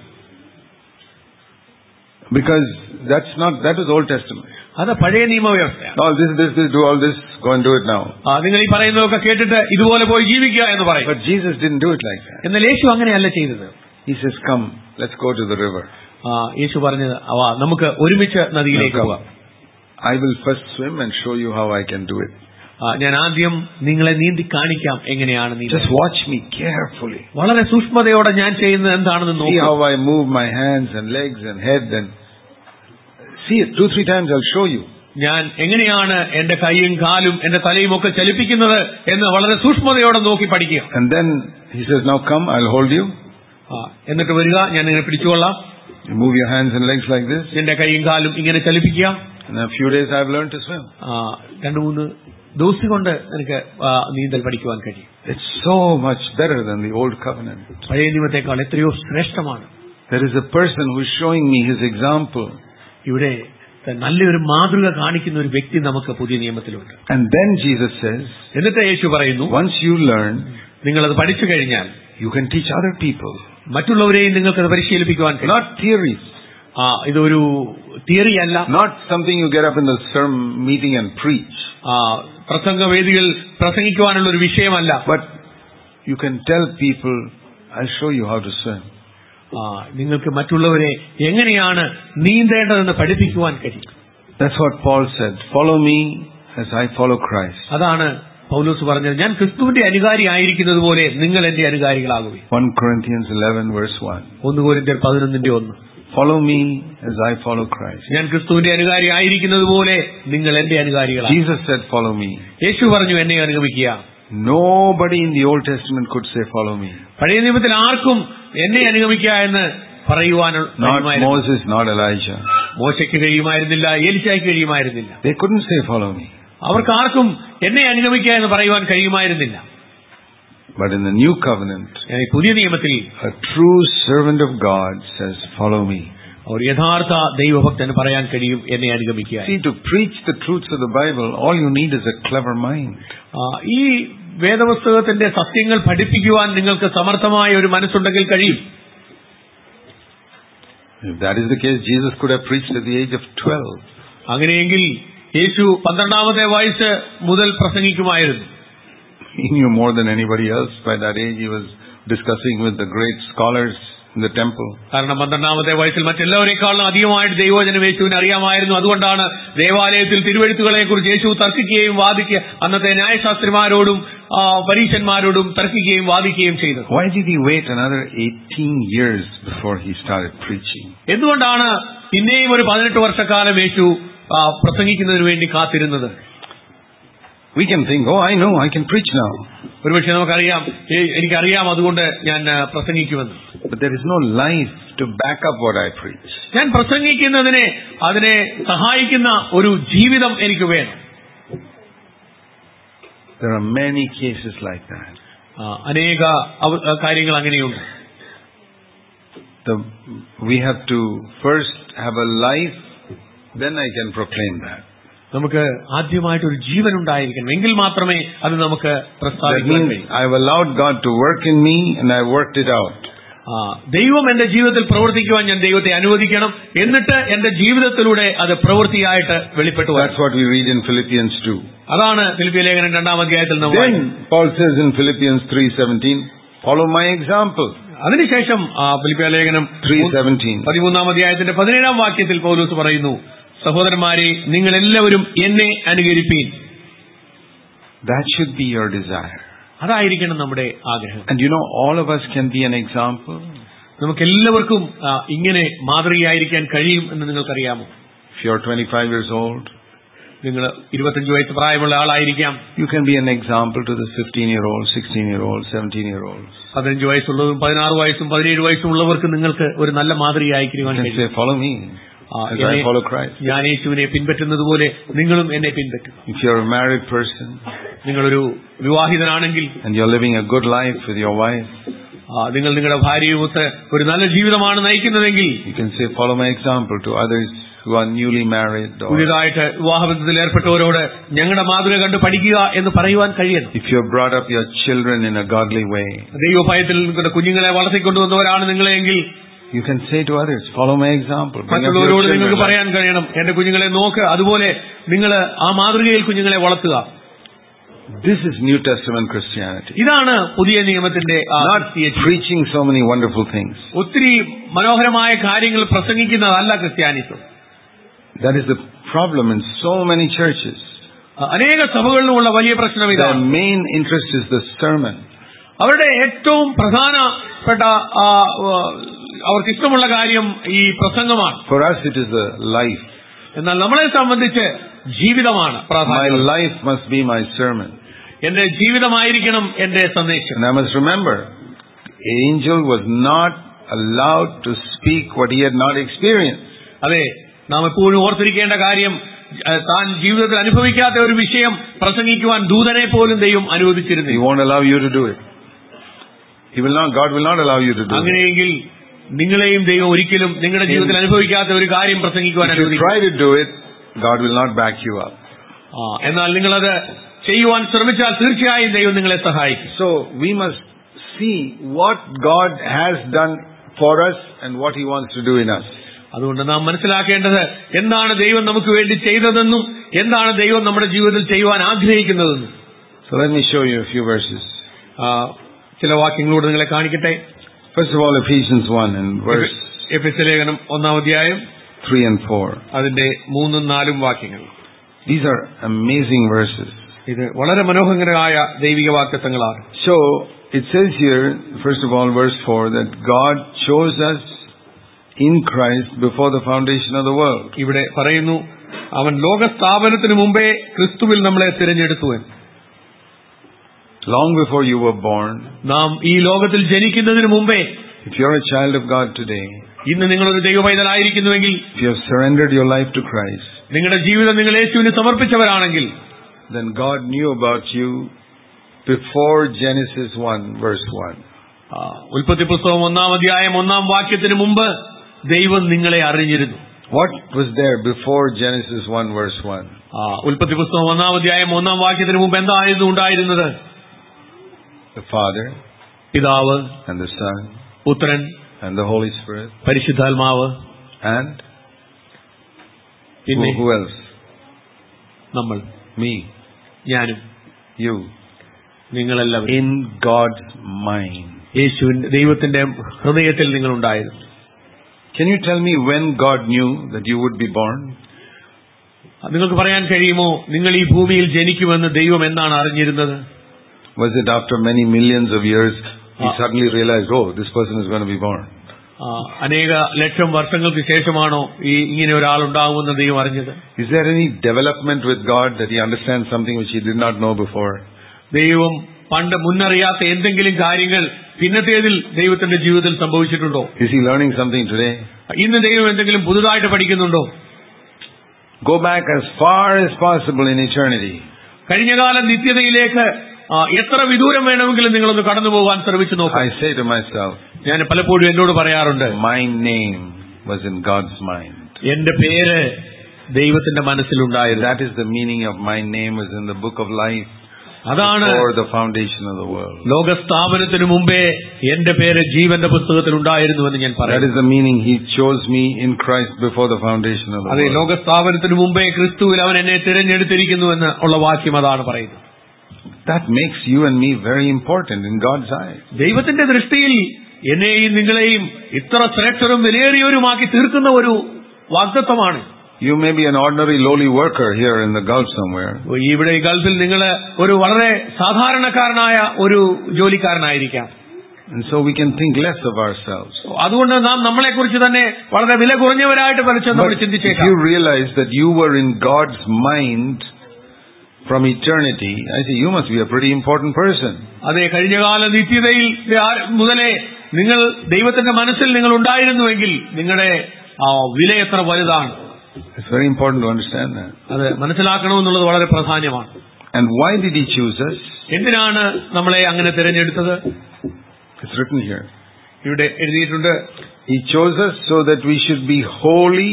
Because that's not, that is Old Testament. അത് പഴയ നിയമവ്യവസ്ഥയാണ് All this, this, this, do all this, go and do it now. ആ, നിങ്ങൾ ഈ പറയുന്നതൊക്കെ കേട്ടിട്ട് ഇതുപോലെ പോയി ജീവിക്കുക എന്ന് പറയും But Jesus didn't do it like that. എന്നാൽ യേശു അങ്ങനെയല്ല ചെയ്തത് He says, come, let's go to the river. ആ, യേശു പറഞ്ഞത് അവ നമുക്ക് ഒരുമിച്ച് നദിയിലേക്ക് Come. പോകാം I will first swim and show you how I can do it. ആ, ഞാൻ ആദ്യം നിങ്ങളെ നീന്തി കാണിക്കാം എങ്ങനെയാണ് നീ Just watch me carefully. വളരെ സൂക്ഷ്മതയോടെ ഞാൻ ചെയ്യുന്നത് എന്താണെന്ന് See നോക്കാം how I move my hands and legs and head and see it. Two, three times I'll show you. ഞാൻ എങ്ങനെയാണ് എന്റെ കൈയും കാലും എന്റെ തലയും ഒക്കെ ചലിപ്പിക്കുന്നത് എന്ന് വളരെ സൂക്ഷ്മതയോടെ നോക്കി പഠിക്കുക And then he says, now come, I'll hold you. ആ, എന്നിട്ട് വരിക ഞാൻ നിങ്ങളെ പിടിച്ചുകൊള്ളാം You move your hands and legs like this. എന്റെ കൈയും കാലും ഇങ്ങനെ ചലിപ്പിക്കുക In a few days I've learned to swim. ആ, രണ്ടു മൂന്ന് ദിവസം കൊണ്ട് നിനക്ക് ആ, നീന്തൽ പഠിക്കുവാൻ കഴിയും It's so much better than the old covenant. പഴയ നിയമത്തെക്കാൾ എത്രയോ ശ്രേഷ്ഠമാണ് There is a person who's showing me his example. ഇവിടെ നല്ലൊരു മാതൃക കാണിക്കുന്ന ഒരു വ്യക്തി നമുക്ക് പുതിയ നിയമത്തിലുണ്ട് And then Jesus says, എന്നിട്ട് യേശു പറയുന്നു once you learn, നിങ്ങളത് പഠിച്ചു കഴിഞ്ഞാൽ you can teach other people. മറ്റുള്ളവരെയും നിങ്ങൾക്കത് പരിശീലിപ്പിക്കുവാൻ കഴിയും Not theories. ആ, ഇതൊരു തിയറി അല്ല Not something you get up in the sermon meeting and preach. ആ, പ്രസംഗവേദികൾ പ്രസംഗിക്കുവാനുള്ള ഒരു വിഷയമല്ല But you can tell people, I'll show you how to swim. ആ, നിങ്ങൾക്ക് മറ്റുള്ളവരെ എങ്ങനെയാണ് നീന്തേണ്ടതെന്ന് പഠിപ്പിക്കുവാൻ കഴിയും That's what Paul said. Follow me as I follow Christ. അതാണ് പൗലോസ് പറഞ്ഞത് ഞാൻ ക്രിസ്തുവിന്റെ അനുകാരി ആയിരിക്കുന്നത് പോലെ നിങ്ങൾ എന്റെ അനുകാരികളാകുകയും 1 Corinthians 11 verse 1. ഒന്ന് കോരിന്ത്യർ പതിനൊന്നിന്റെ ഒന്ന് Follow me as I follow Christ. ഞാൻ ക്രിസ്തുവിന്റെ അനുകാരി ആയിരിക്കുന്നത് പോലെ നിങ്ങൾ എന്റെ അനുകാരികളാണ് Jesus said, follow me. യേശു പറഞ്ഞു എന്നെ അനുഗമിക്കുക Nobody in the Old Testament could say, follow me. പഴയ നിയമത്തിൽ ആർക്കും എന്നെ അനുഗമിക്കുക എന്ന് പറയുവാനുള്ള Not കഴിയുമായിരുന്നു. Moses, not Elijah. മോശയ്ക്ക് കഴിയുമായിരുന്നില്ല ഏലിശായ്ക്ക് കഴിയുമായിരുന്നില്ല They couldn't say, follow me. അവർക്ക് ആർക്കും എന്നെ അനുഗമിക്കുക എന്ന് പറയുവാൻ കഴിയുമായിരുന്നില്ല But in the new covenant, ഈ പുതിയ നിയമത്തിൽ a true servant of God says, follow me. ഒരു യഥാർത്ഥ ദൈവഭക്തന് പറയാൻ കഴിയും എന്നെ അനുഗമിക്കുക See, to preach the truths of the Bible, all you need is a clever mind. ആ, ഈ വേദപുസ്തകത്തിന്റെ സത്യങ്ങൾ പഠിപ്പിക്കുവാൻ നിങ്ങൾക്ക് സമർത്ഥമായ ഒരു മനസ്സുണ്ടെങ്കിൽ കഴിയും If that is the case, Jesus could have preached at the age of 12. അങ്ങനെയെങ്കിൽ യേശു പന്ത്രണ്ടാമത്തെ വയസ്സ് മുതൽ പ്രസംഗിക്കുമായിരുന്നു He knew more than anybody else. By that age, he was discussing with the great scholars in the temple. കാരണം പന്ത്രണ്ടാമത്തെ വയസ്സിൽ മറ്റെല്ലാവരെക്കാളും അധികമായിട്ട് ദൈവജനം യേശുവിന് അറിയാമായിരുന്നു അതുകൊണ്ടാണ് ദേവാലയത്തിൽ തിരുവഴുത്തുകളെ കുറിച്ച് യേശു തർക്കിക്കുകയും വാദിക്കുക അന്നത്തെ ന്യായശാസ്ത്രിമാരോടും ആ, പരീശന്മാരോടും തർക്കിക്കുകയും വാദിക്കുകയും ചെയ്തത് Why did he wait another 18 years before he started preaching? എന്തുകൊണ്ടാണ് പിന്നെയും ഒരു പതിനെട്ട് വർഷക്കാലം യേശു ആ, പ്രസംഗിക്കുന്നതിന് വേണ്ടി കാത്തിരുന്നത് We can think, oh, I know, I can preach now. ഒരുപക്ഷെ നമുക്കറിയാം ഏ- എനിക്കറിയാം അതുകൊണ്ട് ഞാൻ ആ, പ്രസംഗിക്കുമെന്ന് But there is no life to back up what I preach. ഞാൻ പ്രസംഗിക്കുന്നതിനെ അതിനെ സഹായിക്കുന്ന ഒരു ജീവിതം എനിക്ക് വേണം There are many cases like that. ആ, അനേക അവ- ആ, കാര്യങ്ങൾ അങ്ങനെയുണ്ട് The, we have to first have a life, then I can proclaim that. നമുക്ക് ആദ്യമായിട്ട് ഒരു ജീവൻ ഉണ്ടായിരിക്കണം എങ്കിൽ മാത്രമേ അത് നമുക്ക് That പ്രസ്താവിക്കാൻ means കഴിയൂ I've allowed God to work in me and I worked it out. ആ, ദൈവം എന്റെ ജീവിതത്തിൽ പ്രവർത്തിക്കുവാൻ ഞാൻ ദൈവത്തെ അനുവദിക്കണം എന്നിട്ട് എന്റെ ജീവിതത്തിലൂടെ അത് പ്രവൃത്തിയായിട്ട് വെളിപ്പെട്ടു വരണം. That's what we read in Philippians 2. അതാണ് ഫിലിപ്പിയ ലേഖനം രണ്ടാം അധ്യായത്തിൽ നാം വായിക്കുന്നത്. Then Paul says in Philippians 3:17, follow my example. അതിനുശേഷം ആ ഫിലിപ്പിയ ലേഖനം 3:17. പതിമൂന്നാം അധ്യായത്തിന്റെ പതിനേഴാം വാക്യത്തിൽ പൗലൂസ് പറയുന്നു സഹോദരന്മാരെ നിങ്ങൾ എല്ലാവരും എന്നെ അനുകരിപ്പീൻ That should be your desire. അതായിരിക്കണം നമ്മുടെ ആഗ്രഹം And you know, all of us can be an example. നമുക്ക് എല്ലാവർക്കും ആ, ഇങ്ങനെ മാതൃകയായിരിക്കാൻ കഴിയും എന്ന് നിങ്ങൾക്കറിയാമോ If you're 25 years old, നിങ്ങൾ ഇരുപത്തഞ്ച് വയസ്സ് പ്രായമുള്ള ആളായിരിക്കാം you can be an example to the 15 year olds, 16 year olds, 17 year olds. പതിനഞ്ച് വയസ്സുള്ളതും പതിനാറ് വയസ്സും പതിനേഴ് വയസ്സും ഉള്ളവർക്ക് നിങ്ങൾക്ക് ഒരു നല്ല You മാതൃകയായിരിക്കുവാൻ can കഴിയും say, follow me ആ, as എന്നെ- I follow Christ. ഞാൻ യേശുവിനെ പിൻപറ്റുന്നത് പോലെ നിങ്ങളും എന്നെ പിൻപറ്റുക If you're a married person നിങ്ങളൊരു വിവാഹിതനാണെങ്കിൽ and you're living a good life with your wife, ആ, നിങ്ങൾ നിങ്ങളുടെ ഭാര്യയുമൊത്ത് ഒരു നല്ല ജീവിതമാണ് നയിക്കുന്നതെങ്കിൽ you can say, follow my example to others who are newly married or പുതിയതായിട്ട് വിവാഹബന്ധത്തിൽ ഏർപ്പെട്ടവരോട് ഞങ്ങളുടെ മാതൃക കണ്ട് പഠിക്കുക എന്ന് പറയുവാൻ കഴിയണം if you have brought up your children in a godly way, ദൈവഭയത്തിൽ നിങ്ങളുടെ കുഞ്ഞുങ്ങളെ വളർത്തിക്കൊണ്ടുവന്നവരാണ് നിങ്ങളെങ്കിൽ you can say to others, follow my example. Bring up your മറ്റുള്ളവരോട് children നിങ്ങൾക്ക് like പറയാൻ കഴിയണം എന്റെ കുഞ്ഞുങ്ങളെ നോക്ക് അതുപോലെ നിങ്ങൾ ആ മാതൃകയിൽ കുഞ്ഞുങ്ങളെ വളർത്തുക This is New Testament Christianity. ഇതാണ് പുതിയ നിയമത്തിന്റെ ആ Not ക്രിസ്തീയ- preaching so many wonderful things. ഒത്തിരി മനോഹരമായ കാര്യങ്ങൾ പ്രസംഗിക്കുന്നതല്ല ക്രിസ്ത്യാനിസം That is the problem in so many churches. അനേക സഭകളിലുമുള്ള വലിയ പ്രശ്നം Their ഇതാണ് main interest is the sermon. അവരുടെ ഏറ്റവും പ്രധാനപ്പെട്ട ആ, ആ, അവർക്ക് ഇഷ്ടമുള്ള കാര്യം ഈ പ്രസംഗമാണ് For us, it is the life. എന്നാൽ നമ്മളെ സംബന്ധിച്ച് ജീവിതമാണ് My പ്രാധാന്യം life must be my sermon. എന്റെ ജീവിതമായിരിക്കണം എന്റെ സന്ദേശം And I must remember, angel was not allowed to speak what he had not experienced. അതെ നാം എപ്പോഴും ഓർത്തിരിക്കേണ്ട കാര്യം അഹ് താൻ ജീവിതത്തിൽ അനുഭവിക്കാത്ത ഒരു വിഷയം പ്രസംഗിക്കുവാൻ ദൂതനെ പോലും ദൈവം He അനുവദിച്ചിരുന്നു won't allow you to do it. He will not, God will not allow you to do it. അങ്ങനെയെങ്കിൽ നിങ്ങളെയും ദൈവം ഒരിക്കലും നിങ്ങളുടെ ജീവിതത്തിൽ അനുഭവിക്കാത്ത ഒരു കാര്യം പ്രസംഗിക്കുവാൻ If you അനുവദിക്കും try to do it, God will not back you up. ആ, എന്നാൽ നിങ്ങളത് ചെയ്യുവാൻ ശ്രമിച്ചാൽ തീർച്ചയായും ദൈവം നിങ്ങളെ സഹായിക്കും So we must see what God has done for us and what He wants to do in us. അതുകൊണ്ട് നാം മനസ്സിലാക്കേണ്ടത് എന്താണ് ദൈവം നമുക്ക് വേണ്ടി ചെയ്തതെന്നും എന്താണ് ദൈവം നമ്മുടെ ജീവിതത്തിൽ ചെയ്യുവാൻ ആഗ്രഹിക്കുന്നതെന്നും So let me show you a few verses. ആ, ചില വാക്യങ്ങളോട് നിങ്ങളെ കാണിക്കട്ടെ First of all, Ephesians 1 and verse Ephesians ലേഖനം ഒന്നാം അധ്യായം 3 and 4. അതിന്റെ മൂന്നും നാലും വാക്യങ്ങൾ These are amazing verses. ഇത് വളരെ മനോഹരമായ ദൈവിക വാക്യത്വങ്ങളാണ് So it says here, first of all, verse 4, that God chose us in Christ before the foundation of the world. ഇവിടെ പറയുന്നു അവൻ ലോകസ്ഥാപനത്തിന് മുമ്പേ ക്രിസ്തുവിൽ നമ്മളെ തിരഞ്ഞെടുത്തു എന്ന്. Long before you were born, നാം ഈ ലോകത്തിൽ ജനിക്കുന്നതിന് മുമ്പേ if you're a child of God today, ഇന്ന് നിങ്ങളൊരു ദൈവപൈതലായിരിക്കുന്നുവെങ്കിൽ if you have surrendered your life to Christ, നിങ്ങളുടെ ജീവിതം നിങ്ങൾ യേശുവിന് സമർപ്പിച്ചവരാണെങ്കിൽ then God knew about you before Genesis 1, verse 1. ആ, ഉൽപ്പത്തി പുസ്തകം ഒന്നാം അധ്യായം ഒന്നാം വാക്യത്തിന് മുമ്പ് ദൈവം നിങ്ങളെ അറിഞ്ഞിരുന്നു What was there before Genesis 1 verse 1? ആ, ഉൽപ്പത്തി പുസ്തകം ഒന്നാം അധ്യായം ഒന്നാം വാക്യത്തിന് മുമ്പ് എന്തായിരുന്നു ഉണ്ടായിരുന്നത് The Father പിതാവ് and the Son പുത്രൻ and the Holy Spirit പരിശുദ്ധാത്മാവ് and പിന്നെ who, who else? നമ്മൾ Me, ഞാനും you. നിങ്ങളെല്ലാവരും In God's mind. യേശുവിന്റെ ദൈവത്തിന്റെ ഹൃദയത്തിൽ നിങ്ങൾ ഉണ്ടായിരുന്നു Can you tell me when God knew that you would be born? നിങ്ങൾക്ക് പറയാൻ കഴിയുമോ നിങ്ങൾ ഈ ഭൂമിയിൽ ജനിക്കുമെന്ന് ദൈവം എന്നാണ് അറിഞ്ഞിരുന്നത് Was it after many millions of years he Ah. suddenly realized, oh, this person is going to be born? ആ, അനേക ലക്ഷം വർഷങ്ങൾക്ക് ശേഷമാണോ ഈ ഇങ്ങനെ ഒരാൾ ഉണ്ടാകുമെന്ന് ദൈവം അറിഞ്ഞത് Is there any development with God that he understands something which he did not know before? ദൈവം പണ്ട് മുന്നറിയാത്ത എന്തെങ്കിലും കാര്യങ്ങൾ പിന്നത്തേതിൽ ദൈവത്തിന്റെ ജീവിതത്തിൽ സംഭവിച്ചിട്ടുണ്ടോ Is he learning something today? ഇന്ന് ദൈവം എന്തെങ്കിലും പുതുതായിട്ട് പഠിക്കുന്നുണ്ടോ Go back as far as possible in eternity. കഴിഞ്ഞകാല നിത്യതയിലേക്ക് ആ, എത്ര വിദൂരം വേണമെങ്കിലും നിങ്ങളൊന്ന് കടന്നു പോകാൻ ശ്രമിച്ചു നോക്കാം I say to myself, ഞാൻ പലപ്പോഴും എന്നോട് പറയാറുണ്ട് my name was in God's mind. എന്റെ പേര് ദൈവത്തിന്റെ മനസ്സിലുണ്ടായിരുന്നു That is the meaning of my name was in the book of life അതാണ് before the foundation of the world. ലോകസ്ഥാപനത്തിനു മുമ്പേ എന്റെ പേര് ജീവന്റെ പുസ്തകത്തിൽ ഉണ്ടായിരുന്നുവെന്ന് ഞാൻ That പറയുന്നു is the meaning he chose me in Christ before the foundation of the അതെ world. ലോകസ്ഥാപനത്തിനു മുമ്പേ ക്രിസ്തുവിൽ അവൻ എന്നെ തിരഞ്ഞെടുത്തിരിക്കുന്നുവെന്ന് ഉള്ള വാക്യം അതാണ് പറയുന്നത് That makes you and me very important in God's eyes. ദൈവത്തിന്റെ ദൃഷ്ടിയിൽ എന്നെയും നിങ്ങളെയും ഇത്ര ശ്രേഷ്ഠരും വിലയേറിയവരുമാക്കി തീർക്കുന്ന ഒരു വാഗ്ദത്വമാണ് You may be an ordinary lowly worker here in the Gulf somewhere, ഇവിടെ ഈ ഗൾഫിൽ നിങ്ങൾ ഒരു വളരെ സാധാരണക്കാരനായ ഒരു ജോലിക്കാരനായിരിക്കാം and so we can think less of ourselves. അതുകൊണ്ട് നാം നമ്മളെക്കുറിച്ച് തന്നെ വളരെ വില കുറഞ്ഞവരായിട്ട് പലച്ചും നമ്മൾ But if ചിന്തിച്ചേക്കാം you realize that you were in God's mind from eternity, I say you must be a pretty important person. അതെ കഴിഞ്ഞകാല നിത്യതയിൽ ആ- മുതലേ നിങ്ങൾ ദൈവത്തിന്റെ മനസ്സിൽ നിങ്ങൾ ഉണ്ടായിരുന്നുവെങ്കിൽ നിങ്ങളുടെ ആ വില എത്ര വലുതാണ് It's very important to understand that. അത് മനസ്സിലാക്കണമെന്നുള്ളത് വളരെ പ്രാധാന്യമാണ് And why did he choose us? എന്തിനാണ് നമ്മളെ അങ്ങനെ തിരഞ്ഞെടുത്തത് It's written here. ഇവിടെ എഴുതിയിട്ടുണ്ട് He chose us so that we should be holy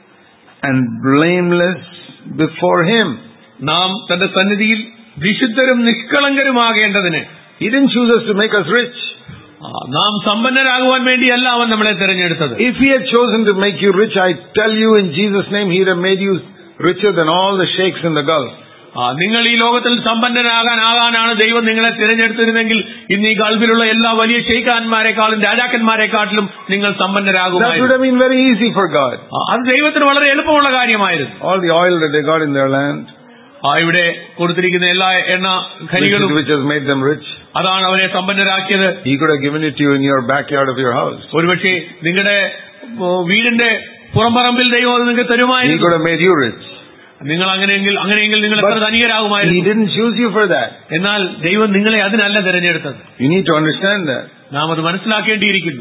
and blameless before him. നാം തന്റെ സന്നിധിയിൽ വിശുദ്ധരും നിഷ്കളങ്കരുമാകേണ്ടതിന് He didn't choose us to make us rich. ആ, നാം സമ്പന്നരാകുവാൻ വേണ്ടിയല്ല അവൻ നമ്മളെ തിരഞ്ഞെടുത്തത് If he had chosen to make you rich, I tell you in Jesus' name, he'd have made you richer than all the sheikhs in the Gulf. ആ, നിങ്ങൾ ഈ ലോകത്തിൽ സമ്പന്നനാകാൻ ആകാനാണ് ദൈവം നിങ്ങളെ തിരഞ്ഞെടുത്തിരുന്നെങ്കിൽ ഇന്ന് ഈ ഗൾഫിലുള്ള എല്ലാ വലിയ ഷെയ്ഖാന്മാരെക്കാളും രാജാക്കന്മാരെക്കാട്ടിലും നിങ്ങൾ That would സമ്പന്നരാകുമായിരുന്നു have been very easy for God. ആ, അത് ദൈവത്തിന് വളരെ എളുപ്പമുള്ള കാര്യമായിരുന്നു All the oil that they got in their land, ആ, ഇവിടെ കൊടുത്തിരിക്കുന്ന എല്ലാ എണ്ണ which, ഖനികളും which has made them rich, അതാണ് അവരെ സമ്പന്നരാക്കിയത് he could have given it to you in your backyard of your house. ഒരുപക്ഷെ നിങ്ങളുടെ ഓ, വീടിന്റെ പുറംപറമ്പിൽ ദൈവം അത് നിങ്ങൾക്ക് He തരുമായിരുന്നു could have made you rich. നിങ്ങൾ അങ്ങനെയെങ്കിൽ അങ്ങനെയെങ്കിൽ നിങ്ങൾ എത്ര But He ധനികരാകുമായിരുന്നു didn't choose you for that. എന്നാൽ ദൈവം നിങ്ങളെ അതിനല്ല തിരഞ്ഞെടുത്തത് You need to understand that. നാം അത് മനസ്സിലാക്കേണ്ടിയിരിക്കുന്നു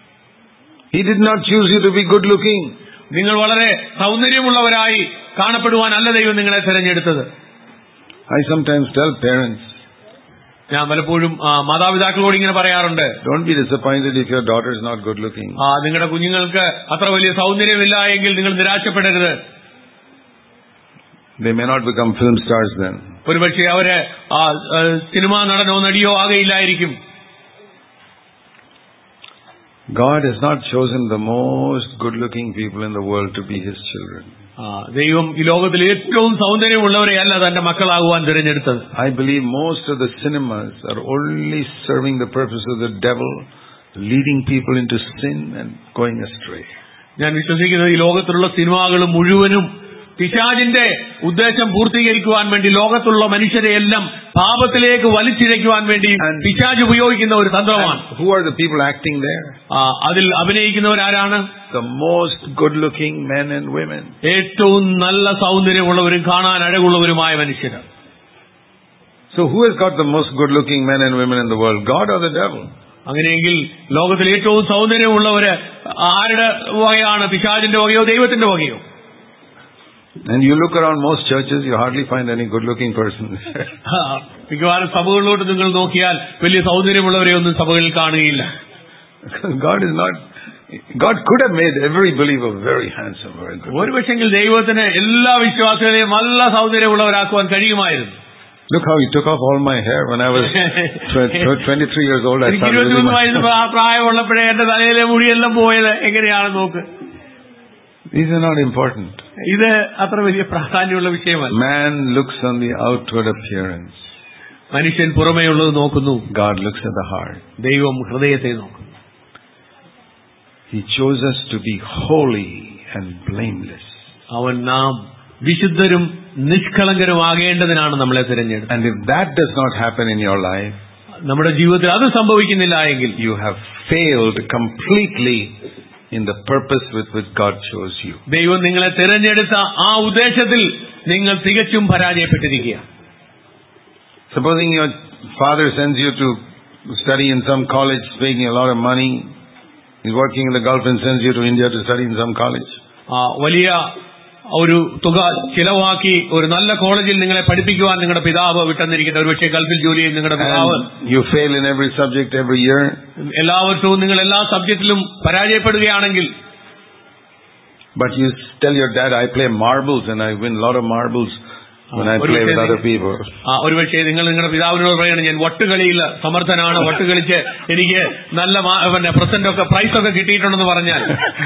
He did not choose you to be good looking. നിങ്ങൾ വളരെ സൗന്ദര്യമുള്ളവരായി കാണപ്പെടുവാനല്ല ദൈവം നിങ്ങളെ തിരഞ്ഞെടുത്തത് I sometimes tell parents, ഞാൻ പലപ്പോഴും ആ, മാതാപിതാക്കളോട് ഇങ്ങനെ പറയാറുണ്ട് don't be disappointed if your daughter is not good looking. ആ, നിങ്ങളുടെ കുഞ്ഞുങ്ങൾക്ക് അത്ര വലിയ സൗന്ദര്യമില്ല എങ്കിൽ നിങ്ങൾ നിരാശപ്പെടരുത് They may not become film stars then. ഒരുപക്ഷെ അവര് ആ, ആ, സിനിമാ നടനോ നടിയോ ആകെയില്ലായിരിക്കും God has not chosen the most good looking people in the world to be His children. ആ, ദൈവം ഈ ലോകത്തിൽ ഏറ്റവും സൗന്ദര്യമുള്ളവരെ അല്ല തന്റെ മക്കളാകുവാൻ തിരഞ്ഞെടുത്തത് I believe most of the cinemas are only serving the purpose of the devil, leading people into sin and going astray. ഞാൻ വിശ്വസിക്കുന്നത് ഈ ലോകത്തിലുള്ള സിനിമകൾ മുഴുവനും പിശാചിന്റെ ഉദ്ദേശം പൂർത്തീകരിക്കുവാൻ വേണ്ടി ലോകത്തുള്ള മനുഷ്യരെ എല്ലാം പാപത്തിലേക്ക് വലിച്ചിഴയ്ക്കുവാൻ വേണ്ടി And- പിശാജ് ഉപയോഗിക്കുന്ന ഒരു തന്ത്രമാണ് And who are the people acting there? ആ, അതിൽ അഭിനയിക്കുന്നവരാരാണ് The most good looking men and women. ഏറ്റവും നല്ല സൗന്ദര്യമുള്ളവരും കാണാൻ അഴകുള്ളവരുമായ മനുഷ്യർ So who has got the most good looking men and women in the world? God or the devil? അങ്ങനെയെങ്കിൽ ലോകത്തിൽ ഏറ്റവും സൗന്ദര്യമുള്ളവര് ആരുടെ വകയാണ് പിശാചിന്റെ വകയോ ദൈവത്തിന്റെ വകയോ And you look around most churches, you hardly find any good looking person. ആ, മിക്കവാറും സഭകളിലോട്ട് നിങ്ങൾ നോക്കിയാൽ വലിയ സൗന്ദര്യമുള്ളവരെ ഒന്നും സഭകളിൽ കാണുകയില്ല Because God is not God could have made every believer very handsome, very good. ഒരു പക്ഷെങ്കിൽ ദൈവത്തിന് എല്ലാ വിശ്വാസികളെയും നല്ല സൗന്ദര്യമുള്ളവരാക്കുവാൻ കഴിയുമായിരുന്നു Look how he took off all my hair when I was tw- tw- 23 years old. I എനിക്ക് started ഇരുപത്തിമൂന്ന് losing വയസ്സ് my പ്രാ- പ്രായമുള്ളപ്പോഴേ എന്റെ തലയിലെ മുടിയെല്ലാം പോയത് എങ്ങനെയാണ് നോക്ക് These are not important. ഇത് അത്ര വലിയ പ്രാധാന്യമുള്ള വിഷയമല്ല Man looks on the outward appearance. മനുഷ്യൻ പുറമേയുള്ളത് നോക്കുന്നു God looks at the heart. ദൈവം ഹൃദയത്തെ നോക്കുന്നു He chose us to be holy and blameless. അവൻ നാം വിശുദ്ധരും നിഷ്കളങ്കരുമാകേണ്ടതിനാണ് നമ്മളെ തിരഞ്ഞെടുത്തത് And if that does not happen in your life, നമ്മുടെ ജീവിതത്തിൽ അത് സംഭവിക്കുന്നില്ല എങ്കിൽ you have failed completely in the purpose with which God chose you. ദൈവം നിങ്ങളെ തിരഞ്ഞെടുത്ത ആ ഉദ്ദേശത്തിൽ നിങ്ങൾ തികച്ചും പരാജയപ്പെട്ടിരിക്കുക Supposing your father sends you to study in some college, making a lot of money. He's working in the Gulf and sends you to India to study in some college. ആ, വലിയ ഒരു തുക ചിലവാക്കി ഒരു നല്ല കോളേജിൽ നിങ്ങളെ പഠിപ്പിക്കുവാൻ നിങ്ങളുടെ പിതാവ് വിട്ടെന്നിരിക്കട്ടെ ഒരുപക്ഷെ ഗൾഫിൽ ജോലി ചെയ്യുന്ന നിങ്ങളുടെ പിതാവ് And you fail in every subject every year. എല്ലാ വർഷവും നിങ്ങൾ എല്ലാ സബ്ജക്റ്റിലും പരാജയപ്പെടുകയാണെങ്കിൽ But you tell your dad, I play marbles and I win a lot of marbles when I ഒരു play with പക്ഷേ other people. ആ, ഒരുപക്ഷെ നിങ്ങൾ നിങ്ങളുടെ പിതാവിനോട് പറയണം ഞാൻ വട്ടുകളിയിൽ സമർത്ഥനാണ് വട്ടുകളിച്ച് എനിക്ക് നല്ല മാ- പിന്നെ പ്രസന്റ് ഒക്കെ പ്രൈസ് ഒക്കെ കിട്ടിയിട്ടുണ്ടെന്ന് പറഞ്ഞാൽ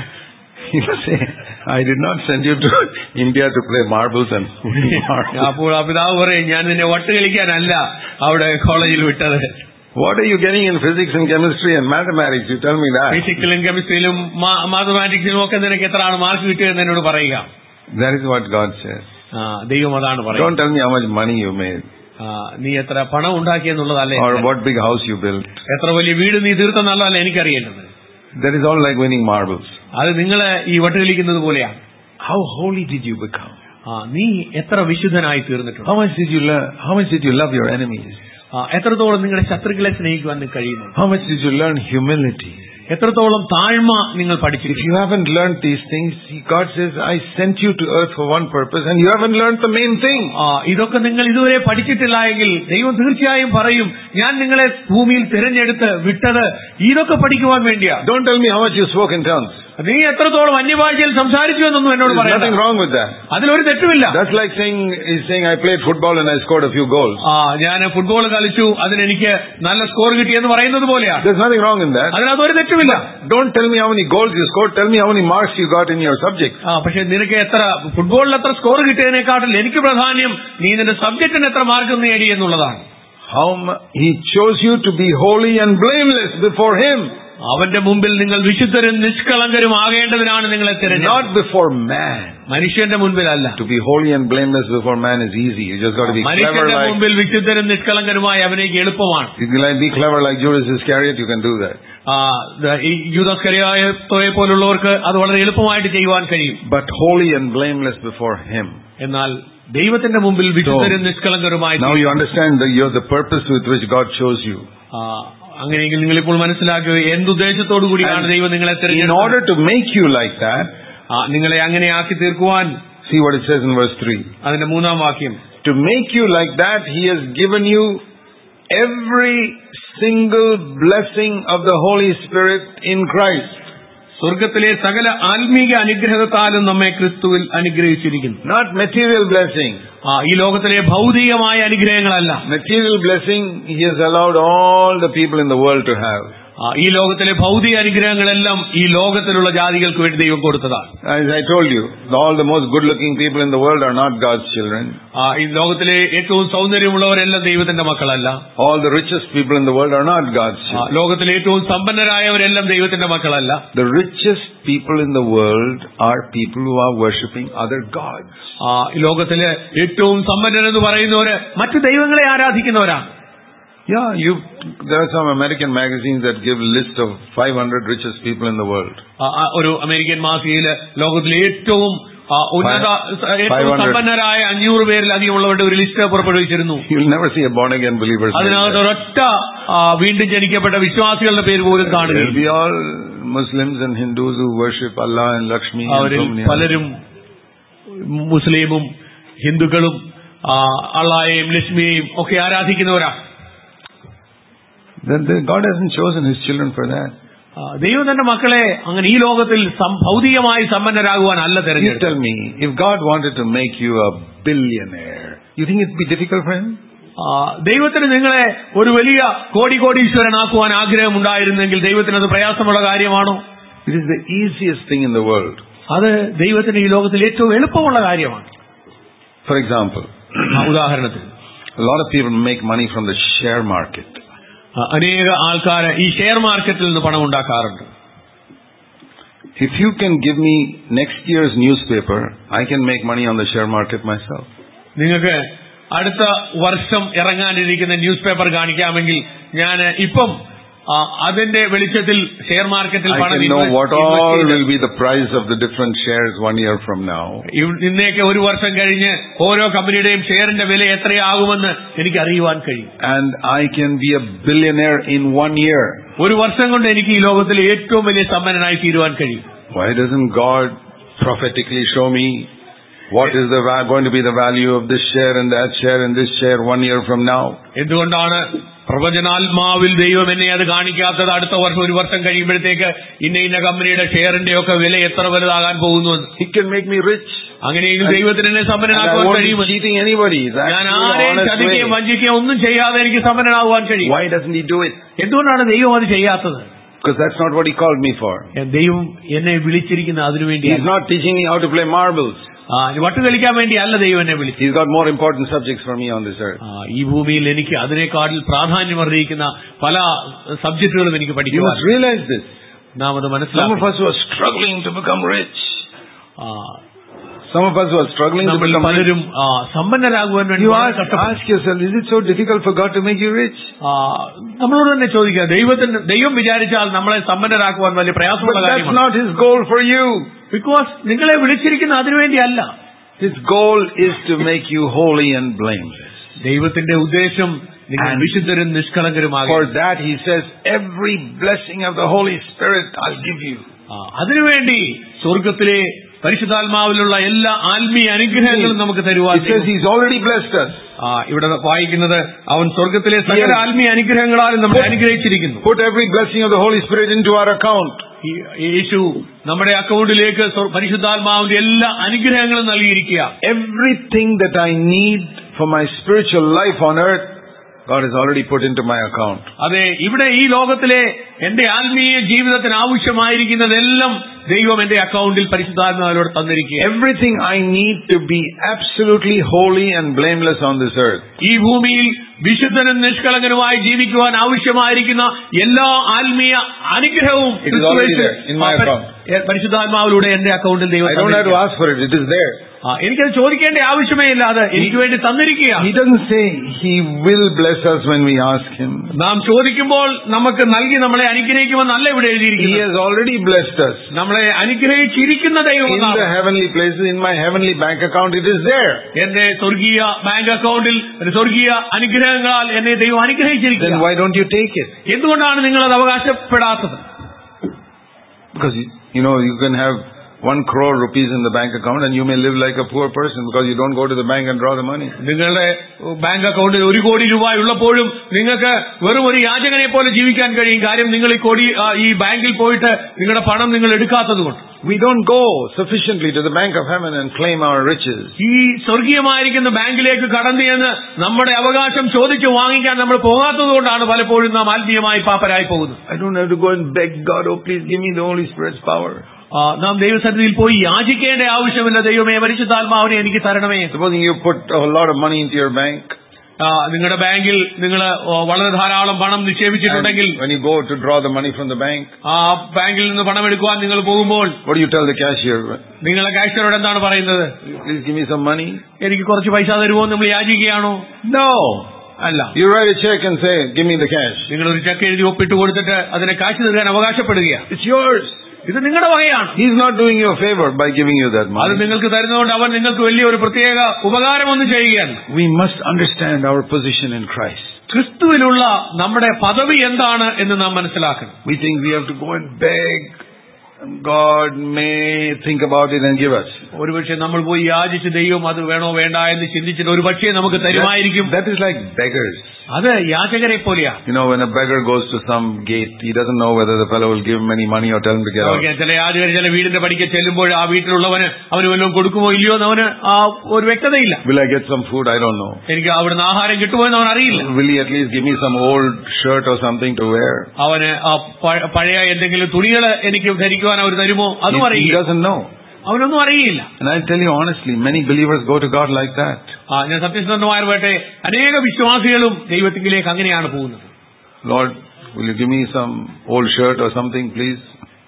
You say, I did not send you to India to play marbles and win marbles. അപ്പോൾ ആ പിതാവ് പറയും ഞാൻ നിന്നെ വട്ട് കളിക്കാനല്ല അവിടെ കോളേജിൽ വിട്ടത് What are you getting in physics and chemistry and mathematics? You tell me that. ഫിസിക്കലും കെമിസ്ട്രിയിലും മാത്തമാറ്റിക്സിലും ഒക്കെ നിനക്ക് എത്രയാണ് മാർക്ക് കിട്ടിയതെന്ന് എന്നോട് പറയുക That is what God says. ആ, ദൈവം അതാണ് പറയുന്നത് Don't tell me how much money you made ആ, നീ എത്ര പണം ഉണ്ടാക്കിയെന്നുള്ളതല്ലേ or what big house you built. എത്ര വലിയ വീട് നീ തീർത്തെന്നുള്ളതല്ല എനിക്കറിയേണ്ടത് That is all like winning marbles. അത് നിങ്ങളെ ഈ വട്ടുകളിക്കുന്നത് പോലെയാണ് How holy did you become? ആ, നീ എത്ര വിശുദ്ധനായി തീർന്നിട്ടുണ്ട് How much did you learn? How much did you love your enemies? ആ, എത്രത്തോളം നിങ്ങളുടെ ശത്രുക്കളെ സ്നേഹിക്കുവാൻ നിങ്ങൾക്ക് കഴിയുന്നു How much did you learn humility? എത്രത്തോളം താഴ്മ നിങ്ങൾ If പഠിച്ചിരിക്കും you haven't learned these things, God says, I sent you to earth for one purpose and you haven't learned the main thing. ആ, ഇതൊക്കെ നിങ്ങൾ ഇതുവരെ പഠിച്ചിട്ടില്ല എങ്കിൽ ദൈവം തീർച്ചയായും പറയും ഞാൻ നിങ്ങളെ ഭൂമിയിൽ തിരഞ്ഞെടുത്ത് വിട്ടത് ഇതൊക്കെ പഠിക്കുവാൻ വേണ്ടിയാ Don't tell me how much you spoke in tongues. നീ എത്രത്തോളം അന്യഭാഷയിൽ സംസാരിച്ചു എന്നൊന്നും എന്നോട് There's nothing പറയാം wrong with that. അതിലൊരു തെറ്റുമില്ല That's like saying, he's saying, I played football and I scored a few goals. ആ ഞാൻ ഫുട്ബോൾ കളിച്ചു അതിനെനിക്ക് നല്ല സ്കോർ കിട്ടിയെന്ന് പറയുന്നത് പോലെയാണ് There's nothing wrong in that. അതിനകത്തൊരു തെറ്റുമില്ല Don't tell me how many goals you scored. Tell me how many marks you got in your subject. ആ പക്ഷെ നിനക്ക് എത്ര ഫുട്ബോളിൽ എത്ര സ്കോർ കിട്ടിയതിനെക്കാട്ടിൽ എനിക്ക് പ്രാധാന്യം നീ നിന്റെ സബ്ജക്റ്റിന് എത്ര മാർക്ക് നേടി എന്നുള്ളതാണ് How mu- he chose you to be holy and blameless before him, അവന്റെ മുമ്പിൽ നിങ്ങൾ വിശുദ്ധരും നിഷ്കളങ്കരും ആകേണ്ടതിനാണ് നിങ്ങളെ തിരഞ്ഞെടുത്തത് not before man. മനുഷ്യന്റെ മുൻപിലല്ല To be holy and blameless before man is easy. You just got to be clever മനുഷ്യന്റെ like. മുമ്പിൽ വിശുദ്ധരും നിഷ്കളങ്കരുമായി അവനേക്ക് എളുപ്പമാണ് You can like be clever like Judas Iscariot. You can do that. ആ, ദ- ഈ യൂദസ്കരിയായത്തോയെ പോലുള്ളവർക്ക് അത് വളരെ എളുപ്പമായിട്ട് ചെയ്യുവാൻ കഴിയും But holy and blameless before him. എന്നാൽ ദൈവത്തിന്റെ മുമ്പിൽ വിശുദ്ധരും നിഷ്കളങ്കരുമായി Now you understand the, you're the purpose with which God chose you. ആ, അങ്ങനെയെങ്കിൽ നിങ്ങൾ ഇപ്പോൾ മനസ്സിലാക്കുക എന്തുദ്ദേശത്തോടു കൂടിയാണ് And ദൈവം നിങ്ങളെ In തിരഞ്ഞെടുത്തത് order to make you like that, ആ, നിങ്ങളെ അങ്ങനെ ആക്കി തീർക്കുവാൻ see what it says in verse 3. അതിന്റെ മൂന്നാം വാക്യം To make you like that, He has given you every single blessing of the Holy Spirit in Christ. സ്വർഗത്തിലെ സകല ആത്മീക അനുഗ്രഹത്താലും നമ്മെ ക്രിസ്തുവിൽ അനുഗ്രഹിച്ചിരിക്കുന്നു Not material blessing. ആ, ഈ ലോകത്തിലെ ഭൗതികമായ അനുഗ്രഹങ്ങളല്ല Material blessing He has allowed all the people in the world to have. ആ, ഈ ലോകത്തിലെ ഭൗതിക അനുഗ്രഹങ്ങളെല്ലാം ഈ ലോകത്തിലുള്ള ജാതികൾക്ക് വേണ്ടി ദൈവം കൊടുത്തതാണ് As I told you, all the most good looking people in the world are not God's children. ആ, ഈ ലോകത്തിലെ ഏറ്റവും സൗന്ദര്യമുള്ളവരെല്ലാം ദൈവത്തിന്റെ മക്കളല്ല All the richest people in the world are not God's ആ, children. ലോകത്തിലെ ഏറ്റവും സമ്പന്നരായവരെല്ലാം ദൈവത്തിന്റെ മക്കളല്ല The richest people in the world are people who are worshipping other gods. ആ, ഈ ലോകത്തിലെ ഏറ്റവും സമ്പന്നരെന്ന് പറയുന്നവര് മറ്റു ദൈവങ്ങളെ ആരാധിക്കുന്നവരാണ് Yeah, you. There are some American magazines that give list of 500 richest people in the world. ആ, ആ, ഒരു അമേരിക്കൻ മാസികയില് ലോകത്തിലെ ഏറ്റവും ആ, ഉന്നത ഏറ്റവും 500. സമ്പന്നരായ അഞ്ഞൂറ് പേരിലധികമുള്ളവരുടെ ഒരു ലിസ്റ്റ് പുറപ്പെടുവിച്ചിരുന്നു You'll never see a born again believer. അതിനകത്ത് ഒരൊറ്റ ആ, വീണ്ടും ജനിക്കപ്പെട്ട വിശ്വാസികളുടെ പേര് പോലും There'll കാണുകയില്ല be all Muslims and Hindus who worship Allah and Lakshmi and അവരിൽ so many others. പലരും മുസ്ലിമും ഹിന്ദുക്കളും ആ, അള്ളായെയും ലക്ഷ്മിയെയും ഒക്കെ ആരാധിക്കുന്നവരാ Then the- God hasn't chosen His children for that. ആ, ദൈവം തന്റെ മക്കളെ അങ്ങനെ ഈ ലോകത്തിൽ സം- ഭൗതികമായി സമ്പന്നരാകുവാൻ അല്ല You തെരഞ്ഞെടുത്തത് tell me, if God wanted to make you a billionaire, you think it'd be difficult for Him? ആ, ദൈവത്തിന് നിങ്ങളെ ഒരു വലിയ കോടി കോടീശ്വരനാക്കുവാൻ ആഗ്രഹമുണ്ടായിരുന്നെങ്കിൽ ദൈവത്തിന് അത് പ്രയാസമുള്ള കാര്യമാണോ It is the easiest thing in the world. അത് ദൈവത്തിന് ഈ ലോകത്തിൽ ഏറ്റവും എളുപ്പമുള്ള കാര്യമാണ് For example, ആ, ഉദാഹരണത്തിന് a lot of people make money from the share market. ആ, അനേക ആൾക്കാർ ഈ ഷെയർ മാർക്കറ്റിൽ നിന്ന് പണം ഉണ്ടാക്കാറുണ്ട് If you can give me next year's newspaper, I can make money on the share market myself. നിങ്ങൾക്ക് അടുത്ത വർഷം ഇറങ്ങാനിരിക്കുന്ന ന്യൂസ് പേപ്പർ കാണിക്കാമെങ്കിൽ ഞാൻ ഇപ്പം ആ, അതിന്റെ വെളിച്ചത്തിൽ ഷെയർ മാർക്കറ്റിൽ I പണം can know invest- what invest all ചെയ്ത് will be the price of the different shares one year from now. ഇവ് ഇന്നേക്ക് ഒരു വർഷം കഴിഞ്ഞ് ഓരോ കമ്പനിയുടെയും ഷെയറിന്റെ വില എത്രയാകുമെന്ന് എനിക്ക് അറിയുവാൻ കഴിയും And I can be a billionaire in one year. ഒരു വർഷം കൊണ്ട് എനിക്ക് ഈ ലോകത്തിലെ ഏറ്റവും വലിയ സമ്പന്നനായി തീരുവാൻ കഴിയും Why doesn't God prophetically show me what is the va- going to be the value of this share and that share and this share one year from now? എന്തുകൊണ്ടാണ് പ്രവചനാത്മാവിൽ ദൈവം എന്നെ അത് കാണിക്കാത്തത് അടുത്ത വർഷം ഒരു വർഷം കഴിയുമ്പോഴത്തേക്ക് ഇന്ന ഇന്ന കമ്പനിയുടെ ഷെയറിന്റെ ഒക്കെ വില എത്ര വലുതാകാൻ പോകുന്നു എന്ന് He can make me rich. അങ്ങനെയെങ്കിൽ ദൈവത്തിന് എന്നെ And I സമ്പന്നനാക്കുവാൻ won't be കഴിയുമെന്ന് cheating anybody. That's ഞാൻ the ആരെയും honest ചതിക്കുകയും way. വഞ്ചിക്കുകയും ഒന്നും ചെയ്യാതെ എനിക്ക് സമ്പന്നനാകുവാൻ കഴിയും Why doesn't He do it? എന്തുകൊണ്ടാണ് ദൈവം അത് ചെയ്യാത്തത് Because that's not what He called me for. ദൈവം എന്നെ വിളിച്ചിരിക്കുന്ന അതിനു He's വേണ്ടിയാണ് not teaching me how to play marbles. ആ, വട്ട് കളിക്കാൻ വേണ്ടി അല്ല ദൈവം എന്നെ വിളിച്ചത് He's got more important subjects for me on this earth. ആ, ഈ ഭൂമിയിൽ എനിക്ക് അതിനേക്കാളിൽ പ്രാധാന്യം അറിയിക്കുന്ന പല സബ്ജക്റ്റുകളും എനിക്ക് You പഠിക്കുവാൻ must realize this. നാം അത് Some of മനസ്സിലാക്കും us who are struggling to become rich. ആ, Some of us who are struggling to നമ്മൾ become rich. പലരും ആ, സമ്പന്നരാകുവാൻ വേണ്ടി You വളരെ ask, കഷ്ടപ്പെടും. ask yourself, is it so difficult for God to make you rich? ആ, നമ്മളോട് തന്നെ ചോദിക്കുക ദൈവത്തിന് ദൈവം വിചാരിച്ചാൽ നമ്മളെ സമ്പന്നരാക്കുവാൻ വലിയ But പ്രയാസമുള്ള that's കാര്യമാണ് not His goal for you. Because നിങ്ങളെ വിളിച്ചിരിക്കുന്ന അതിനുവേണ്ടിയല്ല His goal is to make you holy and blameless. ദൈവത്തിന്റെ ഉദ്ദേശം നിങ്ങൾ And വിശുദ്ധരും For നിഷ്കളങ്കരുമാകും that He says, every blessing of the Holy Spirit I'll give you. ആ, അതിനുവേണ്ടി സ്വർഗത്തിലെ പരിശുദ്ധാത്മാവിലുള്ള എല്ലാ ആത്മീയ അനുഗ്രഹങ്ങളും നമുക്ക് തരുവാൻ It says He's already blessed us. ആ, ഇവിടെ വായിക്കുന്നത് അവൻ സ്വർഗത്തിലെ സകല ആത്മീയ അനുഗ്രഹങ്ങളാലും നമ്മളെ അനുഗ്രഹിച്ചിരിക്കുന്നു Put every blessing of the Holy Spirit into our account. ഈ യേശു നമ്മുടെ അക്കൗണ്ടിലേക്ക് സ്വ- പരിശുദ്ധാത്മാവിന്റെ എല്ലാ അനുഗ്രഹങ്ങളും നൽകിയിരിക്കുക Everything that I need for my spiritual life on earth, God has already put into my account. അതെ ഇവിടെ ഈ ലോകത്തിലെ എന്റെ ആത്മീയ ജീവിതത്തിന് ആവശ്യമായിരിക്കുന്നതെല്ലാം ദൈവം എന്റെ അക്കൗണ്ടിൽ പരിശുദ്ധാത്മാവിനോട് തന്നിരിക്കുക Everything I need to be absolutely holy and blameless on this earth. ഈ ഭൂമിയിൽ വിശുദ്ധനും നിഷ്കളങ്കനുമായി ജീവിക്കുവാൻ ആവശ്യമായിരിക്കുന്ന എല്ലാ ആത്മീയ അനുഗ്രഹവും It is already there in my ആ, പരി- account. ഏ, പരിശുദ്ധാത്മാവിലൂടെ എന്റെ അക്കൗണ്ടിൽ ദൈവം I don't have to തന്നിരിക്കുകയാണ്. ask for it, it is there. ആ, എനിക്കത് ചോദിക്കേണ്ട ആവശ്യമേ ഇല്ല അത് എനിക്ക് വേണ്ടി തന്നിരിക്കുകയാണ് He doesn't say He will bless us when we ask Him. നാം ചോദിക്കുമ്പോൾ നമുക്ക് നൽകി നമ്മളെ അനുഗ്രഹിക്കുമെന്നല്ല ഇവിടെ He എഴുതിയിരിക്കുന്നത് has already blessed us. നമ്മളെ അനുഗ്രഹിച്ചിരിക്കുന്ന ദൈവം In the എന്നാണ്. heavenly places, in my heavenly bank account, it is there. എന്റെ സ്വർഗീയ ബാങ്ക് അക്കൗണ്ടിൽ ഒരു സ്വർഗീയ അനുഗ്രഹങ്ങളാൽ എന്നെ ദൈവം Then അനുഗ്രഹിച്ചിരിക്കുക why don't you take it? എന്തുകൊണ്ടാണ് നിങ്ങൾ അത് അവകാശപ്പെടാത്തത് Because, you, you know, you can have one crore rupees in the bank account and you may live like a poor person because you don't go to the bank and draw the money. നിങ്ങളുടെ ബാങ്ക് അക്കൗണ്ടിൽ ഒരു കോടി രൂപ ഉള്ളപ്പോഴും നിങ്ങൾക്ക് വെറും ഒരു യാചകനെ പോലെ ജീവിക്കാൻ കഴിയും കാര്യം നിങ്ങൾ ഈ കോടി ആ, ഈ ബാങ്കിൽ പോയിട്ട് നിങ്ങളുടെ പണം നിങ്ങൾ എടുക്കാത്തത് കൊണ്ട് We don't go sufficiently to the bank of heaven and claim our riches. ഈ സ്വർഗീയമായിരിക്കുന്ന ബാങ്കിലേക്ക് കടന്നു ചെന്ന് നമ്മുടെ അവകാശം ചോദിച്ചു വാങ്ങിക്കാൻ നമ്മൾ പോകാത്തത് കൊണ്ടാണ് പലപ്പോഴും നാം ആത്മീയമായി പാപ്പരായി പോകുന്നത് I don't have to go and beg God, oh please give me the Holy Spirit's power. ആ, നാം ദൈവസന്നിധിയിൽ പോയി യാചിക്കേണ്ട ആവശ്യമില്ല ദൈവമേ പരിശുദ്ധാത്മാവിനെ എനിക്ക് തരണമേ Supposing you put a lot of money into your bank ആ, നിങ്ങളുടെ ബാങ്കിൽ നിങ്ങൾ വളരെ ധാരാളം പണം നിക്ഷേപിച്ചിട്ടുണ്ടെങ്കിൽ and when you go to draw the money from the bank, ആ ബാങ്കിൽ നിന്ന് പണം എടുക്കുവാൻ നിങ്ങൾ പോകുമ്പോൾ what do you tell the cashier? നിങ്ങളെ കാഷ്യരോട് എന്താണ് പറയുന്നത് Please give me some money. എനിക്ക് കുറച്ച് പൈസ തരുമോ എന്ന് നമ്മൾ യാചിക്കുകയാണോ No. അല്ല You write a check and say, give me the cash. നിങ്ങൾ ഒരു ചെക്ക് എഴുതി ഒപ്പിട്ട് കൊടുത്തിട്ട് അതിനെ കാശ് നൽകാൻ അവകാശപ്പെടുകയാണ് It's yours. ഇത് നിങ്ങളുടെ വകയാണ് He's not doing you a favor by giving you that അത് money. നിങ്ങൾക്ക് തരുന്നതുകൊണ്ട് അവൻ നിങ്ങൾക്ക് വലിയ ഒരു പ്രത്യേക ഉപകാരമൊന്നും ചെയ്യുകയാണ് We must understand our position in Christ. ക്രിസ്തുവിലുള്ള നമ്മുടെ പദവി എന്താണ് എന്ന് നാം മനസ്സിലാക്കണം We think we have to go and beg. and God may think about it and give us. ഒരുപക്ഷെ നമ്മൾ പോയി യാചിച്ച് ദൈവം അത് വേണോ വേണ്ട എന്ന് ചിന്തിച്ചിട്ട് ഒരു പക്ഷേ നമുക്ക് തരുമായിരിക്കും That- that is like beggars. അത് യാചകരെ പോലെയാ You know, when a beggar goes to some gate, he doesn't know whether the fellow will give him any money or tell him to get out. Okay, ചില യാചകർ ചില വീടിന്റെ പടിക്ക് ചെല്ലുമ്പോൾ ആ വീട്ടിലുള്ളവന് അവന് വല്ലതും കൊടുക്കുമോ ഇല്ലയോ എന്ന് അവന് ആ ഒരു വ്യക്തതയില്ല Will I get some food? I don't know. എനിക്ക് അവിടുന്ന് ആഹാരം കിട്ടുമോ എന്ന് അവൻ അറിയില്ല Will he at least give me some old shirt or something to wear? അവന് ആ പ- പഴയ എന്തെങ്കിലും തുണികൾ എനിക്ക് ധരിക്കുവാൻ അവർ തരുമോ He, അതും he അറിയില്ല doesn't know. അവനൊന്നും അറിയില്ല And I tell you honestly, many believers go to God like that. ആ ഞാൻ സത്യസന്ധമായ പറയട്ടെ അനേക വിശ്വാസികളും ദൈവത്തിങ്കിലേക്ക് അങ്ങനെയാണ് പോകുന്നത് Lord, will you give me some old shirt or something, please?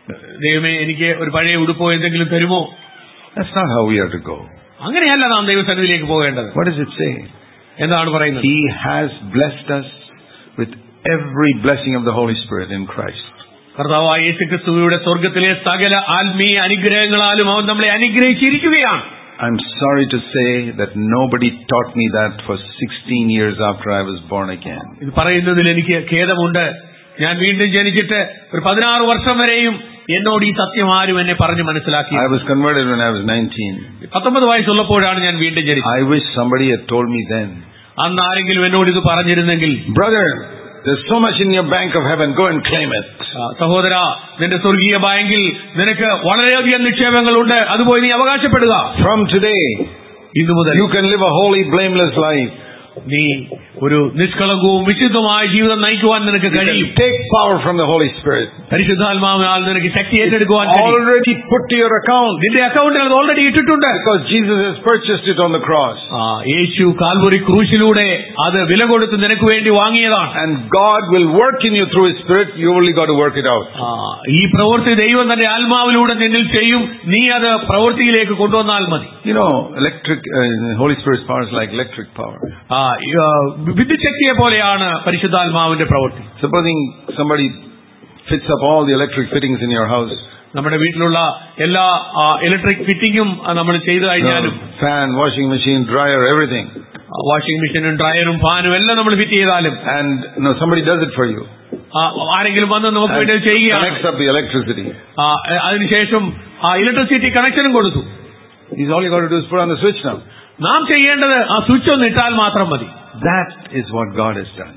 ദൈവമേ എനിക്ക് ഒരു പഴയ ഉടുപ്പോ എന്തെങ്കിലും തരുമോ That's not how we are to go. അങ്ങനെയല്ല നാം ദൈവസന്നിധിയിലേക്ക് പോകേണ്ടത് What does it say? എന്താണ് പറയുന്നത് He has blessed us with every blessing of the Holy Spirit in Christ. കർത്താവായ യേശുക്രിസ്തുവിയുടെ സ്വർഗത്തിലെ സകല ആത്മീയ അനുഗ്രഹങ്ങളാലും അവൻ നമ്മളെ അനുഗ്രഹിച്ചിരിക്കുകയാണ് I'm sorry to say that nobody taught me that for 16 years after I was born again. ഇത് പറയുന്നതിൽ എനിക്ക് ഖേദമുണ്ട് ഞാൻ വീണ്ടും ജനിച്ചിട്ട് ഒരു പതിനാറ് വർഷം വരെയും എന്നോട് ഈ സത്യം ആരും എന്നെ പറഞ്ഞു മനസ്സിലാക്കി I was converted when I was 19. പത്തൊമ്പത് വയസ്സുള്ളപ്പോഴാണ് ഞാൻ വീണ്ടും ജനിച്ചത് I wish somebody had told me then. അന്ന് ആരെങ്കിലും എന്നോട് ഇത് പറഞ്ഞിരുന്നെങ്കിൽ Brother, there's so much in your bank of heaven. Go and claim it. ആ, സഹോദര നിന്റെ സ്വർഗീയ ബാങ്കിൽ നിനക്ക് വളരെയധികം നിക്ഷേപങ്ങളുണ്ട് അതുപോയി നീ അവകാശപ്പെടുക From today, ഇന്നു മുതൽ you can live a holy, blameless life. നീ ഒരു നിഷ്കളങ്കവും വിശുദ്ധമായ ജീവിതം നയിക്കുവാൻ നിനക്ക് You കഴിയും can take power from the Holy Spirit. പരിശുദ്ധാത്മാവിനാൽ നിനക്ക് ശക്തി ഏറ്റെടുക്കുവാൻ കഴിയും Already put to your account നിന്റെ അക്കൗണ്ടിൽ അത് ഓൾറെഡി ഇട്ടിട്ടുണ്ട് because Jesus has purchased it on the cross. ആ, യേശു കാൽവറി ക്രൂശിലൂടെ അത് വില കൊടുത്ത് നിനക്ക് വേണ്ടി വാങ്ങിയതാണ് And God will work in you through His Spirit. You only got to work it out. ആ, ഈ പ്രവൃത്തി ദൈവം തന്റെ ആത്മാവിലൂടെ നിന്നിൽ ചെയ്യും നീ അത് പ്രവൃത്തിയിലേക്ക് കൊണ്ടുവന്നാൽ മതി You know, electric, uh, Holy Spirit's power is like electric power. ആ, ഈ, ആ, വിദ്യുച്ഛക്തിയെ പോലെയാണ് പരിശുദ്ധാത്മാവിന്റെ പ്രവൃത്തി Supposing somebody fits up all the electric fittings in your house, നമ്മുടെ വീട്ടിലുള്ള എല്ലാ ഇലക്ട്രിക് ഫിറ്റിംഗും നമ്മൾ ചെയ്തു കഴിഞ്ഞാലും uh, fan, washing machine, dryer, everything, washing മെഷീനും ഡ്രയറും ഫാനും എല്ലാം നമ്മൾ ഫിറ്റ് ചെയ്താലും and no, somebody does it for you. ആ, ആരെങ്കിലും വന്ന് നമുക്ക് And വേണ്ടി അത് ചെയ്യുകയാണ് connects up the electricity. ആ, അതിനുശേഷം ആ ഇലക്ട്രിസിറ്റി കണക്ഷനും കൊടുത്തു He's all you got to do is put on the switch now. നാം ചെയ്യേണ്ടത് ആ സ്വിച്ച് ഒന്ന് ഇട്ടാൽ മാത്രം മതി That is what God has done.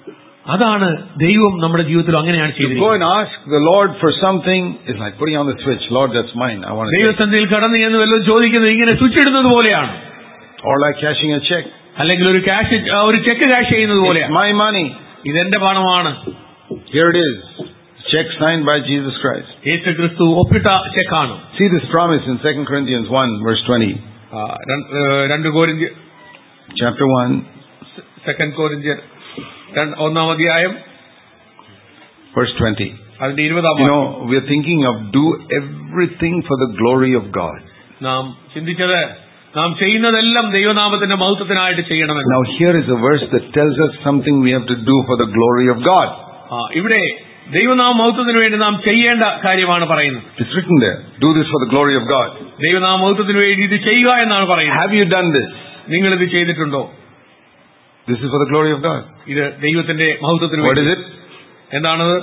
അതാണ് ദൈവം നമ്മുടെ ജീവിതത്തിൽ അങ്ങനെയാണ് To go ചെയ്തിരിക്കുന്നത് and ask the Lord for something is like putting on the switch. Lord, that's mine. I want to take it. ദൈവസന്ധിയിൽ കടന്നു എന്ന് വല്ലതും ചോദിക്കുന്നത് ഇങ്ങനെ സ്വിച്ച് ഇടുന്നത് പോലെയാണ് Or like cashing a check. അല്ലെങ്കിൽ ഒരു ക്യാഷ് ഒരു ചെക്ക് ക്യാഷ് ചെയ്യുന്നത് It's പോലെയാണ് my money. ഇതെന്റെ പണമാണ് Here it is. Check signed by Jesus Christ. യേശു ക്രിസ്തു ഒപ്പിട്ട ചെക്കാണ് See this promise in 2 Corinthians 1 verse 20. ആ, രണ്ട്- ഏ, രണ്ട് കോരിന്ത്യ Chapter 1 സെക്കൻഡ് കോരിന്ത്യർ രണ്ട്- ഒന്നാം അധ്യായം verse 20. അതിന്റെ ഇരുപതാം You വാക്യം. know, we are thinking of do everything for the glory of God. നാം ചിന്തിച്ചത് നാം ചെയ്യുന്നതെല്ലാം ദൈവനാമത്തിന്റെ മഹത്വത്തിനായിട്ട് ചെയ്യണമെന്ന് Now here is a verse that tells us something we have to do for the glory of God. ആ, ഇവിടെ ദൈവനാമ മഹത്വത്തിന് വേണ്ടി നാം ചെയ്യേണ്ട കാര്യമാണ് പറയുന്നത് It's written there. Do this for the glory of God. ദൈവനാമ മഹത്വത്തിന് വേണ്ടി ഇത് ചെയ്യുക എന്നാണ് പറയുന്നത് Have you done this? നിങ്ങൾ ഇത് ചെയ്തിട്ടുണ്ടോ This is for the glory of God. ഇത് ദൈവത്തിന്റെ മഹത്വത്തിന് What വേണ്ടി is it? എന്താണത്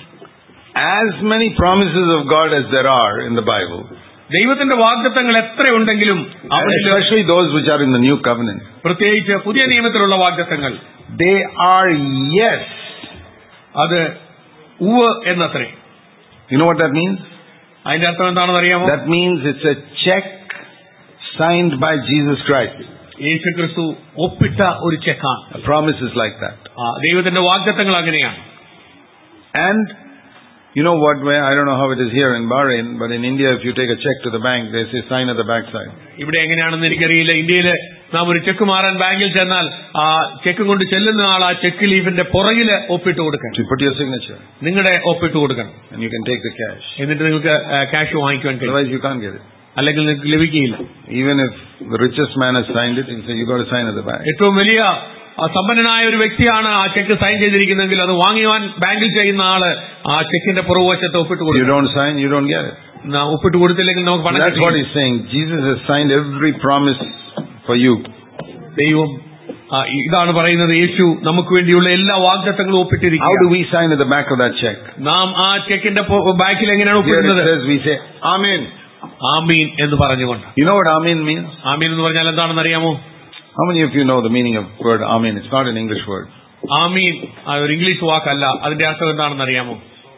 As many promises of God as there are in the Bible, ദൈവത്തിന്റെ വാഗ്ദത്തങ്ങൾ എത്ര ഉണ്ടെങ്കിലും and അവരിൽ especially those which are in the new covenant, പ്രത്യേകിച്ച് പുതിയ നിയമത്തിലുള്ള വാഗ്ദത്തങ്ങൾ they are yes. അത് ഉവ് എന്നത്രേ You know what that means? അതിന്റെ അർത്ഥം എന്താണെന്ന് അറിയാമോ That means it's a check signed by Jesus Christ. യേശു ക്രിസ്തു ഒപ്പിട്ട ഒരു ചെക്കാണ് A promise is like that. ആ, ദൈവത്തിന്റെ വാഗ്ദത്തങ്ങൾ അങ്ങനെയാണ് And you know what way, I don't know how it is here in Bahrain, but in India if you take a check to the bank, they say sign at the backside. ഇവിടെ എങ്ങനെയാണെന്ന് എനിക്കറിയില്ല ഇന്ത്യയില് നാം ഒരു ചെക്ക് മാറാൻ ബാങ്കിൽ ചെന്നാൽ ആ ചെക്ക് കൊണ്ട് ചെല്ലുന്ന ആൾ ആ ചെക്ക് ലീഫിന്റെ പുറകില് ഒപ്പിട്ട് കൊടുക്കണം You put your signature നിങ്ങളുടെ ഒപ്പിട്ട് കൊടുക്കണം and you can take the cash. എന്നിട്ട് നിങ്ങൾക്ക് ക്യാഷ് വാങ്ങിക്കുവാൻ കഴിയും Otherwise you can't get it. അല്ലെങ്കിൽ നിങ്ങൾക്ക് ലഭിക്കുകയില്ല Even if the richest man has signed it, he'll say you got to sign at the back. ഏറ്റവും വലിയ ആ, സമ്പന്നനായ ഒരു വ്യക്തിയാണ് ആ ചെക്ക് സൈൻ ചെയ്തിരിക്കുന്നെങ്കിൽ അത് വാങ്ങിവാൻ ബാങ്കിൽ ചെയ്യുന്ന ആള് ആ ചെക്കിന്റെ പുറകുവശത്ത് ഒപ്പിട്ട് You കൊടുക്കും don't sign, you don't get it. നാ- ഒപ്പിട്ട് കൊടുത്തില്ലെങ്കിൽ നമുക്ക് പണം That's what കിട്ടില്ല. he's saying. Jesus has signed every promise for you. ദൈവം ആ, ഇതാണ് പറയുന്നത് യേശു നമുക്ക് വേണ്ടിയുള്ള എല്ലാ വാഗ്ദത്തങ്ങളും How do ഒപ്പിട്ടിരിക്കുന്നു we sign at the back of that check? നാം ആ ചെക്കിന്റെ ബാക്കിൽ എങ്ങനെയാണ് Here it ഒപ്പിടുന്നത് says we say, Amen. ആമീൻ എന്ന് പറഞ്ഞുകൊണ്ട് You know what Amen means? ആമീൻ എന്ന് പറഞ്ഞാൽ എന്താണെന്ന് അറിയാമോ How many of you know the meaning of word Amen? It's not an English word. ആമീൻ ആ ഒരു ഇംഗ്ലീഷ് വാക്കല്ല അതിന്റെ അർത്ഥം എന്താണെന്ന് അറിയാമോ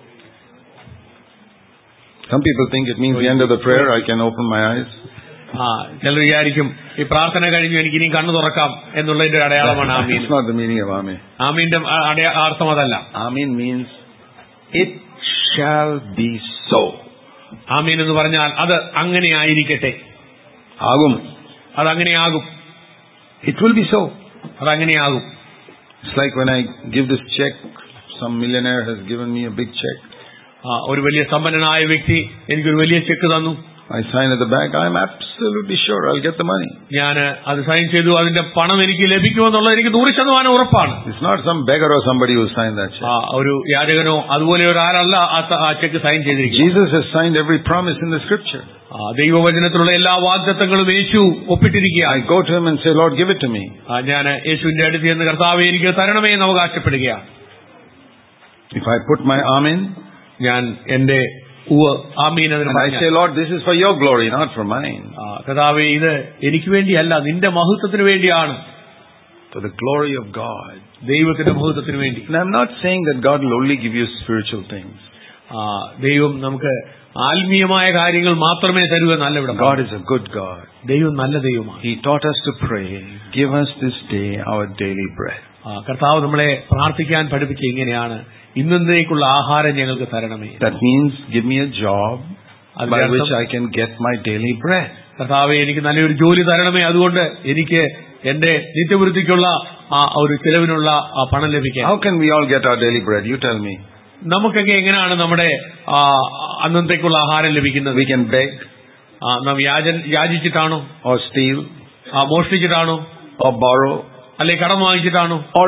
Some people think it means the end of the prayer, I can open my eyes. ആ ചിലർ വിചാരിക്കും ഈ പ്രാർത്ഥന കഴിഞ്ഞു എനിക്ക് ഇനിയും കണ്ണു തുറക്കാം എന്നുള്ളതിന്റെ ഒരു അടയാളമാണ് ആമീൻ It's not the meaning of Amen. ആമീന്റെ അ- അടയ- അർത്ഥം അതല്ല Amen means it shall be so. ആമീൻ എന്ന് പറഞ്ഞാൽ അത് അങ്ങനെ ആയിരിക്കട്ടെ Agum. അത് അങ്ങനെയാകും It will be so. അത് അങ്ങനെയാകും It's like when I give this check, some millionaire has given me a big check. ആ, ഒരു വലിയ സമ്പന്നനായ വ്യക്തി എനിക്കൊരു വലിയ ചെക്ക് തന്നു I sign at the back, I'm absolutely sure I'll get the money. ഞാൻ അത് സൈൻ ചെയ്തു അതിന്റെ പണം എനിക്ക് ലഭിക്കുമെന്നുള്ളത് എനിക്ക് നൂറ് ശതമാനം ഉറപ്പാണ് It's not some beggar or somebody who signed that check. ആ, ഒരു യാചകനോ അതുപോലെ ഒരാളല്ല ആ സ- ആ ചെക്ക് സൈൻ ചെയ്തിരിക്കുന്നത് Jesus has signed every promise in the scripture. ആ, ദൈവവചനത്തിലുള്ള എല്ലാ വാഗ്ദത്തങ്ങളും യേശു ഒപ്പിട്ടിരിക്കുകയാണ് I go to him and say, Lord, give it to me. ഞാൻ യേശുവിന്റെ അടുത്ത് ചെന്ന് കർത്താവ് എനിക്ക് തരണമേ എന്ന് അവകാശപ്പെടുകയാണ് If I put my arm in, ഞാൻ എന്റെ ഉവ്വ് ആമീൻ അതിന് and I പറഞ്ഞാൽ, say, Lord, this is for your glory, not for mine. ആ, കർത്താവേ ഇത് എനിക്ക് വേണ്ടിയല്ല നിന്റെ മഹത്വത്തിന് വേണ്ടിയാണ് For the glory of God. ദൈവത്തിന്റെ മഹത്വത്തിന് വേണ്ടി And I'm not saying that God will only give you spiritual things. ആ, ദൈവം നമുക്ക് ആത്മീയമായ കാര്യങ്ങൾ മാത്രമേ തരൂ എന്നല്ല ഇവിടെ God is a good God. ദൈവം നല്ല ദൈവമാണ് He taught us to pray, give us this day our daily bread. ആ, കർത്താവ് നമ്മളെ പ്രാർത്ഥിക്കാൻ പഠിപ്പിച്ച ഇങ്ങനെയാണ് ഇന്നേക്കുള്ള ആഹാരം ഞങ്ങൾക്ക് തരണമേ That means give me a job അതിന്റെ by അർത്ഥം, which I can get my daily bread. കർത്താവെ എനിക്ക് നല്ലൊരു ജോലി തരണമേ അതുകൊണ്ട് എനിക്ക് എന്റെ നിത്യവൃത്തിക്കുള്ള ആ ഒരു ചെലവിനുള്ള ആ പണം ലഭിക്കാൻ How can we all get our daily bread? You tell me. നമുക്കൊക്കെ എങ്ങനെയാണ് നമ്മുടെ ആ, അന്നത്തേക്കുള്ള ആഹാരം ലഭിക്കുന്നത് We can beg ആ, നാം യാചൻ യാചിച്ചിട്ടാണോ or steal ആ, മോഷ്ടിച്ചിട്ടാണോ or borrow അല്ലെ കടം വാങ്ങിച്ചിട്ടാണോ or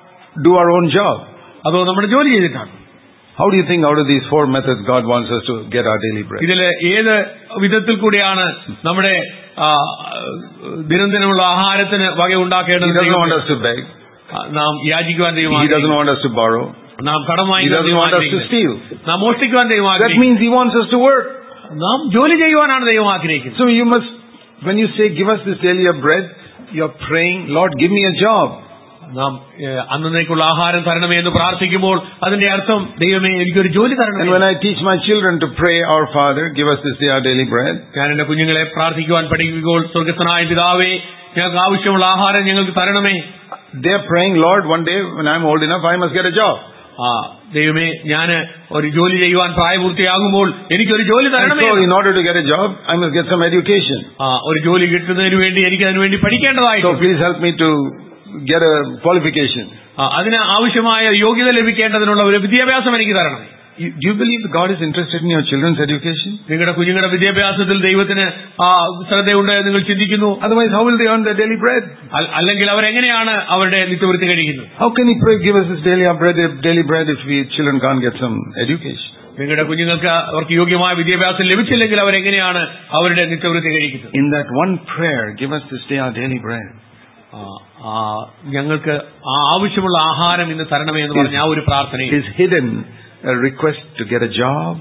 do our own job. അതോ നമ്മുടെ ജോലി ചെയ്തിട്ടാണോ How do you think out of these four methods God wants us to get our daily bread? ഇതില് ഏത് വിധത്തിൽ കൂടിയാണ് നമ്മുടെ ആ, ദിനംദിനമുള്ള ആഹാരത്തിന് വക He ഉണ്ടാക്കേണ്ടത് doesn't want ദൈവം- us to beg. ആ, നാം യാചിക്കുവാൻ ദൈവം He doesn't ആഗ്രഹിക്കുന്നു. want us to borrow. നാം കടം He വാങ്ങിക്കാൻ doesn't ദൈവം want us to ആഗ്രഹിക്കുന്നു. steal. നാം മോഷ്ടിക്കുവാൻ ദൈവം That ആഗ്രഹിക്കുന്നു means He wants us to work. നാം ജോലി ചെയ്യുവാനാണ് ദൈവം ആഗ്രഹിക്കുന്നത് So you must, when you say, give us this daily bread, you're praying, Lord, give me a job. നാം ഏഹ്, അന്നേക്കുള്ള ആഹാരം തരണമേ എന്ന് പ്രാർത്ഥിക്കുമ്പോൾ അതിന്റെ അർത്ഥം ദൈവമേ എനിക്കൊരു ജോലി And തരണമേ when I teach my children to pray, Our Father, give us this day our daily bread, ഞാൻ എന്റെ കുഞ്ഞുങ്ങളെ പ്രാർത്ഥിക്കുവാൻ പഠിക്കുമ്പോൾ സ്വർഗസ്ഥനായ പിതാവേ ഞങ്ങൾക്ക് ആവശ്യമുള്ള ആഹാരം ഞങ്ങൾക്ക് തരണമേ they're praying, Lord, one day when I'm old enough, I must get a job. ആ ദൈവമേ ഞാൻ ഒരു ജോലി ചെയ്യുവാൻ പ്രായപൂർത്തിയാകുമ്പോൾ എനിക്കൊരു ജോലി And തരണമേ so in order to get a job, I must get some education. ആ ഒരു ജോലി കിട്ടുന്നതിന് വേണ്ടി എനിക്ക് അതിനു വേണ്ടി So പഠിക്കേണ്ടതായിട്ടുണ്ട് please help me to get a qualification. ആ, അതിന് ആവശ്യമായ യോഗ്യത ലഭിക്കേണ്ടതിനുള്ള ഒരു വിദ്യാഭ്യാസം എനിക്ക് തരണം You, do you believe that God is interested in your children's education? നിങ്ങളുടെ കുഞ്ഞുങ്ങളുടെ വിദ്യാഭ്യാസത്തിൽ ദൈവത്തിന് ആ ശ്രദ്ധയുണ്ട് എന്ന് നിങ്ങൾ ചിന്തിക്കുന്നു Otherwise, how will they earn their daily bread? അൽ- അല്ലെങ്കിൽ അവരെങ്ങനെയാണ് അവരുടെ നിത്യവൃത്തി കഴിക്കുന്നത് How can He pray, give us this daily bread, daily bread if we children can't get some education? നിങ്ങളുടെ കുഞ്ഞുങ്ങൾക്ക് അവർക്ക് യോഗ്യമായ വിദ്യാഭ്യാസം ലഭിച്ചില്ലെങ്കിൽ അവരെങ്ങനെയാണ് അവരുടെ നിത്യവൃത്തി കഴിക്കുന്നത് In that one prayer, give us this day our daily bread. ആ, ആ, ഞങ്ങൾക്ക് ആ ആവശ്യമുള്ള ആഹാരം ഇന്ന് തരണമേ എന്ന് പറഞ്ഞ ആ ഒരു പ്രാർത്ഥനയിൽ is hidden a request to get a job,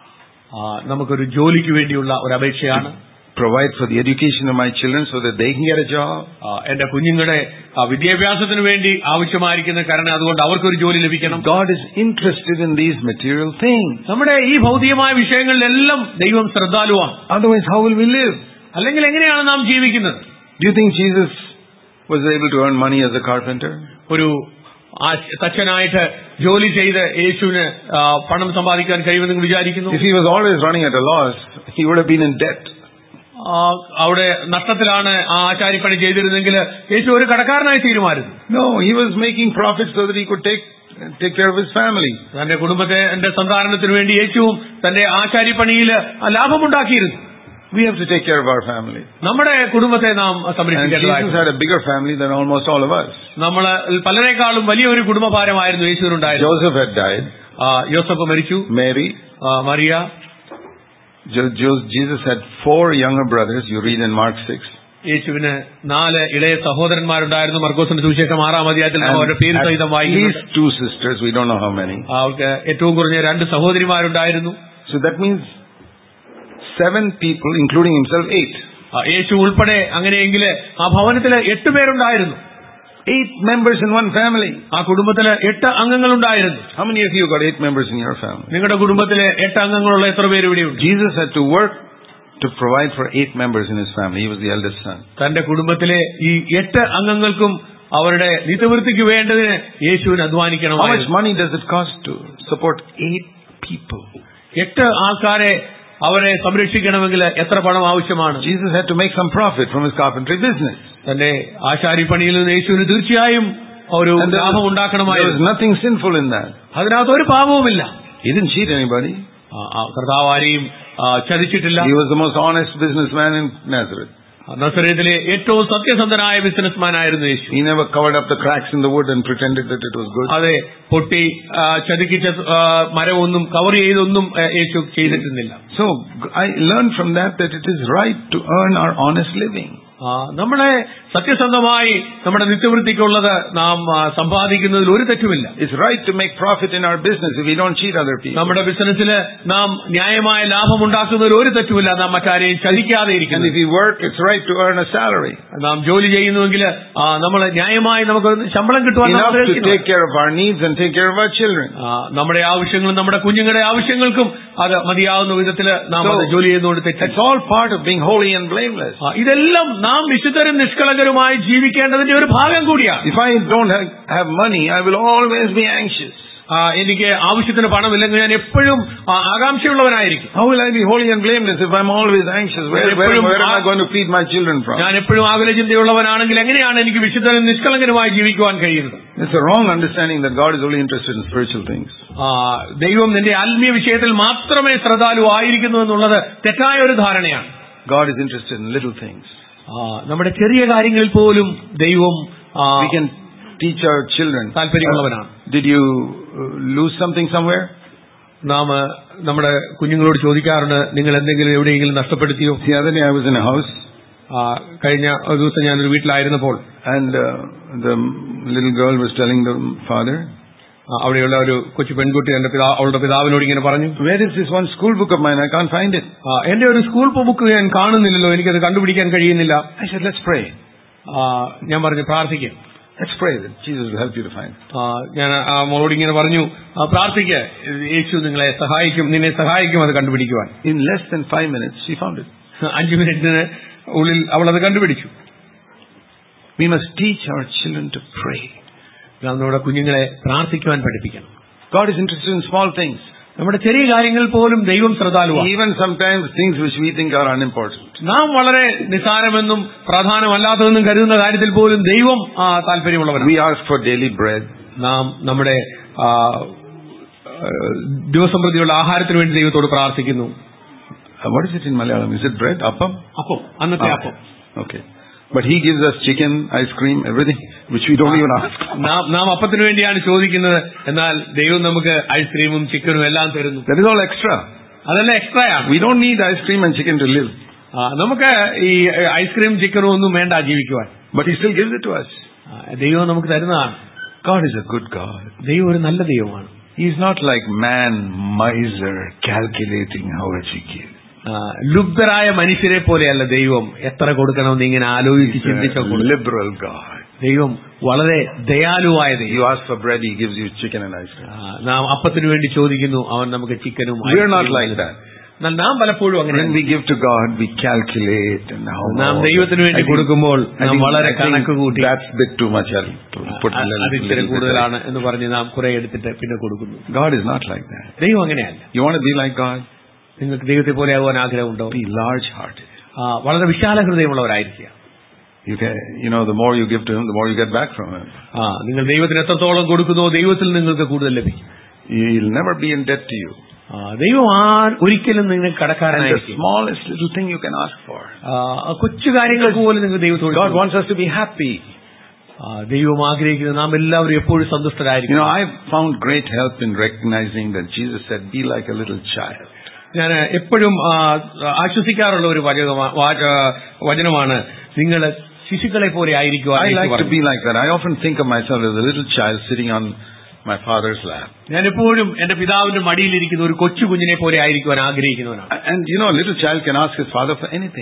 ആ, നമുക്കൊരു ജോലിക്ക് വേണ്ടിയുള്ള ഒരു അപേക്ഷയാണ് provide for the education of my children so that they can get a job. ആ, എന്റെ കുഞ്ഞുങ്ങളുടെ ആ, വിദ്യാഭ്യാസത്തിന് വേണ്ടി ആവശ്യമായിരിക്കുന്ന കാരണം അതുകൊണ്ട് അവർക്കൊരു ജോലി ലഭിക്കണം God is interested in these material things. നമ്മുടെ ഈ ഭൗതികമായ വിഷയങ്ങളിലെല്ലാം ദൈവം ശ്രദ്ധാലുവാണ് Otherwise, how will we live? അല്ലെങ്കിൽ എങ്ങനെയാണ് നാം ജീവിക്കുന്നത് Do you think Jesus was able to earn money as a carpenter? ഒരു ആ- തച്ചനായിട്ട് ജോലി ചെയ്ത് യേശുവിന് ആ, പണം സമ്പാദിക്കാൻ കഴിയുമെന്ന് നിങ്ങൾ വിചാരിക്കുന്നു If he was always running at a loss, he would have been in debt. ആ, അവിടെ നഷ്ടത്തിലാണ് ആ ആചാരിപ്പണി ചെയ്തിരുന്നെങ്കിൽ യേശു ഒരു കടക്കാരനായി തീരുമായിരുന്നു No, he was making profits so that he could take take care of his family. തന്റെ കുടുംബത്തെ എന്റെ സന്താരണത്തിന് വേണ്ടി യേശുവും തന്റെ ആചാരിപ്പണിയിൽ ലാഭമുണ്ടാക്കിയിരുന്നു We have to take care of our family. നമ്മുടെ കുടുംബത്തെ നാം And Jesus സംരക്ഷിക്കേണ്ടതായിരുന്നു had a bigger family than almost all of us. നമ്മൾ പലരെക്കാളും വലിയൊരു കുടുംബഭാരമായിരുന്നു യേശുവിനുണ്ടായിരുന്നു Joseph had died. ആ, യോസഫ് മരിച്ചു Mary, ആ, Mariya Jo- Jo- Jesus had four younger brothers. You read in Mark 6. യേശുവിന് നാല് ഇളയ സഹോദരന്മാരുണ്ടായിരുന്നു മർക്കോസിന്റെ സുവിശേഷം ആറാം അധ്യായത്തിൽ നാം അവരുടെ പേര് And സഹിതം at വായിക്കുന്നുണ്ട് least two sisters. We don't know how many. അവർക്ക് ഏറ്റവും കുറഞ്ഞ രണ്ട് സഹോദരിമാരുണ്ടായിരുന്നു So that means seven people, including himself, eight. ആ, യേശു ഉൾപ്പെടെ അങ്ങനെയെങ്കിൽ ആ ഭവനത്തിൽ എട്ട് പേരുണ്ടായിരുന്നു Eight members in one family. ആ കുടുംബത്തില് എട്ട് അംഗങ്ങളുണ്ടായിരുന്നു How many of you got eight members in your family? നിങ്ങളുടെ കുടുംബത്തില് എട്ട് അംഗങ്ങളുള്ള എത്ര പേര് ഇവിടെയുണ്ട് Jesus had to work to provide for eight members in his family. He was the eldest son. തന്റെ കുടുംബത്തിലെ ഈ എട്ട് അംഗങ്ങൾക്കും അവരുടെ നിത്യവൃത്തിക്ക് വേണ്ടതിന് യേശുവിന് How much അധ്വാനിക്കണമായിരുന്നു money does it cost to support eight people? എട്ട് ആൾക്കാരെ അവരെ സംരക്ഷിക്കണമെങ്കിൽ എത്ര പണം ആവശ്യമാണ് Jesus had to make some profit from his carpentry business. തന്റെ ആശാരിപ്പണിയിൽ നിന്ന് യേശുവിന് തീർച്ചയായും ഒരു And there ലാഭം was, there was ഉണ്ടാക്കണമായിരുന്നു nothing sinful in that. അതിനകത്ത് ഒരു പാപവുമില്ല He didn't cheat anybody. ആ, ആ, കർത്താവ് ആരെയും ആ, ചതിച്ചിട്ടില്ല He was the most honest businessman in Nazareth. നസറേത്തിലെ ഏറ്റവും സത്യസന്ധനായ ബിസിനസ്മാൻ ആയിരുന്നു യേശു He never covered up the cracks in the wood and pretended that it was good. അതെ പൊട്ടി ആ, ചതുക്കിച്ച ആ, മരമൊന്നും കവർ ചെയ്തൊന്നും ആ, യേശു ചെയ്തിട്ടുന്നില്ല So I learned from that that it is right to earn our honest living. ആ, നമ്മളെ സത്യസന്ധമായി നമ്മുടെ നിത്യവൃത്തിക്കുള്ളത് നാം ആ, സമ്പാദിക്കുന്നതിൽ ഒരു തെറ്റുമില്ല It's right to make profit in our business if we don't cheat other people. നമ്മുടെ ബിസിനസ്സിൽ നാം ന്യായമായ ലാഭം ഉണ്ടാക്കുന്നതിൽ ഒരു തെറ്റുമില്ല നാം മറ്റാരെയും ചതിക്കാതെ And ഇരിക്കുന്നു if we work, it's right to earn a salary. നാം ജോലി ചെയ്യുന്നുവെങ്കിൽ നമ്മൾ ന്യായമായി നമുക്ക് ശമ്പളം കിട്ടുവാൻ നാം Enough to ആഗ്രഹിക്കുന്നു. take care of our needs and take care of our children. ആ, നമ്മുടെ ആവശ്യങ്ങളും നമ്മുടെ കുഞ്ഞുങ്ങളുടെ ആവശ്യങ്ങൾക്കും അത് മതിയാവുന്ന വിധത്തിൽ നാം അത് So, ജോലി ചെയ്യുന്നതുകൊണ്ട് It's തെറ്റില്ല all part of being holy and blameless. ആ, ഇതെല്ലാം നാം വിശുദ്ധരും നിഷ്കളങ്കരുമായി ജീവിക്കേണ്ടതിന്റെ ഒരു ഭാഗം കൂടിയാണ് If I don't have, have money, I will always be anxious. ആ, എനിക്ക് ആവശ്യത്തിന് പണമില്ലെങ്കിൽ ഞാൻ എപ്പോഴും ആ, ആകാംക്ഷയുള്ളവനായിരിക്കും How will I be holy and blameless if I'm always anxious? Where, where, where am I going to feed my children from? ഞാൻ എപ്പോഴും ആകുല ചിന്തയുള്ളവനാണെങ്കിൽ എങ്ങനെയാണ് എനിക്ക് വിശുദ്ധനും നിഷ്കളങ്കരുമായി ജീവിക്കുവാൻ കഴിയുന്നത് It's a wrong understanding that God is only interested in spiritual things. ആ, ദൈവം നിന്റെ ആത്മീയ വിഷയത്തിൽ മാത്രമേ ശ്രദ്ധാലു ആയിരിക്കുന്നു എന്നുള്ളത് തെറ്റായ ഒരു ധാരണയാണ് God is interested in little things. ആ, നമ്മുടെ ചെറിയ കാര്യങ്ങളിൽ പോലും ദൈവം ആ, We can teach our children. താല്പര്യമുള്ളവനാണ് Did you uh, lose something somewhere? നാം ആ, നമ്മുടെ കുഞ്ഞുങ്ങളോട് ചോദിക്കാറുണ്ട് നിങ്ങൾ എന്തെങ്കിലും എവിടെയെങ്കിലും നഷ്ടപ്പെടുത്തിയോ The other day I was in a house ആ, കഴിഞ്ഞ ഒരു ദിവസം ഞാനൊരു വീട്ടിലായിരുന്നപ്പോൾ and uh, the little girl was telling the father, ആ, അവിടെയുള്ള ഒരു കൊച്ചു പെൺകുട്ടി എന്റെ പിതാ അവളുടെ പിതാവിനോട് ഇങ്ങനെ പറഞ്ഞു where is this one school book of mine? I can't find it. ആ, എന്റെ ഒരു സ്കൂൾ ബുക്ക് ഞാൻ കാണുന്നില്ലല്ലോ എനിക്കത് കണ്ടുപിടിക്കാൻ കഴിയുന്നില്ല I said, let's pray. ആ, ഞാൻ പറഞ്ഞു പ്രാർത്ഥിക്കാം Let's pray that Jesus will help you to find it. ആ, ഞാൻ ആ മോളോട് ഇങ്ങനെ പറഞ്ഞു ആ, പ്രാർത്ഥിക്ക് യേശു നിങ്ങളെ സഹായിക്കും നിന്നെ സഹായിക്കും അത് കണ്ടുപിടിക്കുവാൻ In less than five minutes, she found it. അഞ്ചു മിനിറ്റിന് ഉള്ളിൽ അവൾ അത് കണ്ടുപിടിച്ചു We must teach our children to pray. നാം നമ്മുടെ കുഞ്ഞുങ്ങളെ പ്രാർത്ഥിക്കുവാൻ പഠിപ്പിക്കണം God is interested in small things. നമ്മുടെ ചെറിയ കാര്യങ്ങൾ പോലും ദൈവം ശ്രദ്ധാലുവാണ് Even sometimes things which we think are unimportant. നാം വളരെ നിസാരമെന്നും പ്രാധാനമല്ലാത്തതെന്നും കരുതുന്ന കാര്യത്തിൽ പോലും ദൈവം ആ, താല്പര്യമുള്ളവരാണ് We ask for daily bread. നാം നമ്മുടെ ആ, ആ, ദിവസം പ്രതിയുള്ള ആഹാരത്തിന് വേണ്ടി ദൈവത്തോട് പ്രാർത്ഥിക്കുന്നു Uh, what is it in Malayalam? Is it bread? Appam? അപ്പം അന്നത്തെ Ah, അപ്പം Okay. But he gives us chicken, ice cream, everything, which we don't even ask. നാം നാം അപ്പത്തിന് വേണ്ടിയാണ് ചോദിക്കുന്നത് എന്നാൽ ദൈവം നമുക്ക് ഐസ്ക്രീമും ചിക്കനും എല്ലാം തരുന്നു That is all extra. അതെല്ലാം എക്സ്ട്രാ ആണ് We don't need ice cream and chicken to live. ആ, നമുക്ക് ഈ ഐസ്ക്രീം ചിക്കനും ഒന്നും വേണ്ട ജീവിക്കുവാൻ But he still gives it to us. ആ, ദൈവം നമുക്ക് തരുന്നതാണ് God is a good God. ദൈവം ഒരു നല്ല ദൈവമാണ് He is not like man, miser, calculating how much he gives. ആ, ലുബ്ധരായ മനുഷ്യരെ പോലെയല്ല ദൈവം എത്ര കൊടുക്കണമെന്ന് ഇങ്ങനെ ആലോചിച്ച് He's ചിന്തിച്ചോ a കൊടുക്കും liberal God. ദൈവം വളരെ ദയാലുവായ ദൈവം You ask for bread, he gives you chicken and ice cream. ആ, നാം അപ്പത്തിന് വേണ്ടി ചോദിക്കുന്നു അവൻ നമുക്ക് ചിക്കനും We are not ഐസ്ക്രീമും like തരുന്നു. that. എന്നാൽ നാം പലപ്പോഴും അങ്ങനെ When we give to God, we calculate and how നാം much. ദൈവത്തിന് വേണ്ടി I think- കൊടുക്കുമ്പോൾ I നാം think- വളരെ I think കണക്ക് കൂട്ടി That's a bit too much. I'll put a uh- little, അത് ഇച്ചിരി little bit കൂടുതലാണ് എന്ന് പറഞ്ഞ് നാം കുറെ എടുത്തിട്ട് പിന്നെ കൊടുക്കുന്നു there. God is not like that. ദൈവം അങ്ങനെയല്ല You want to be like God? നിങ്ങൾക്ക് ദൈവത്തെ പോലെ ആകുവാൻ ആഗ്രഹമുണ്ടോ Be large-hearted. ആ, വളരെ വിശാല ഹൃദയമുള്ളവരായിരിക്കുക You can, you know, the more you give to Him, the more you get back from Him. ആ നിങ്ങൾ ദൈവത്തിന് എത്രത്തോളം കൊടുക്കുന്നോ ദൈവത്തിൽ നിങ്ങൾക്ക് കൂടുതൽ ലഭിക്കും He'll never be in debt to you. ആ, ദൈവം ആ ഒരിക്കലും നിങ്ങൾ And the കടക്കാരനായിരിക്കും smallest little thing you can ask for. ആ, കൊച്ചു കാര്യങ്ങൾക്ക് പോലും നിങ്ങൾ ദൈവത്തോട് God ചോദിക്കും. wants us to be happy. ആ, ദൈവം ആഗ്രഹിക്കുന്നത് നാം എല്ലാവരും എപ്പോഴും You സന്തുഷ്ടരായിരിക്കും know, I've found great help in recognizing that Jesus said, be like a little child. ഞാൻ എപ്പോഴും ആ, ആശ്വസിക്കാറുള്ള ഒരു വചനമാ- വാച- വചനമാണ് നിങ്ങൾ ശിശുക്കളെ പോലെ ആയിരിക്കുവാൻ I യേശു like to പറഞ്ഞു. be like that. I often think of myself as a little child sitting on my father's lap. ഞാൻ എപ്പോഴും എന്റെ പിതാവിന്റെ മടിയിലിരിക്കുന്ന ഒരു കൊച്ചു കുഞ്ഞിനെ പോലെ ആയിരിക്കുവാൻ ആഗ്രഹിക്കുന്നവനാണ് And you know, a little child can ask his father for anything.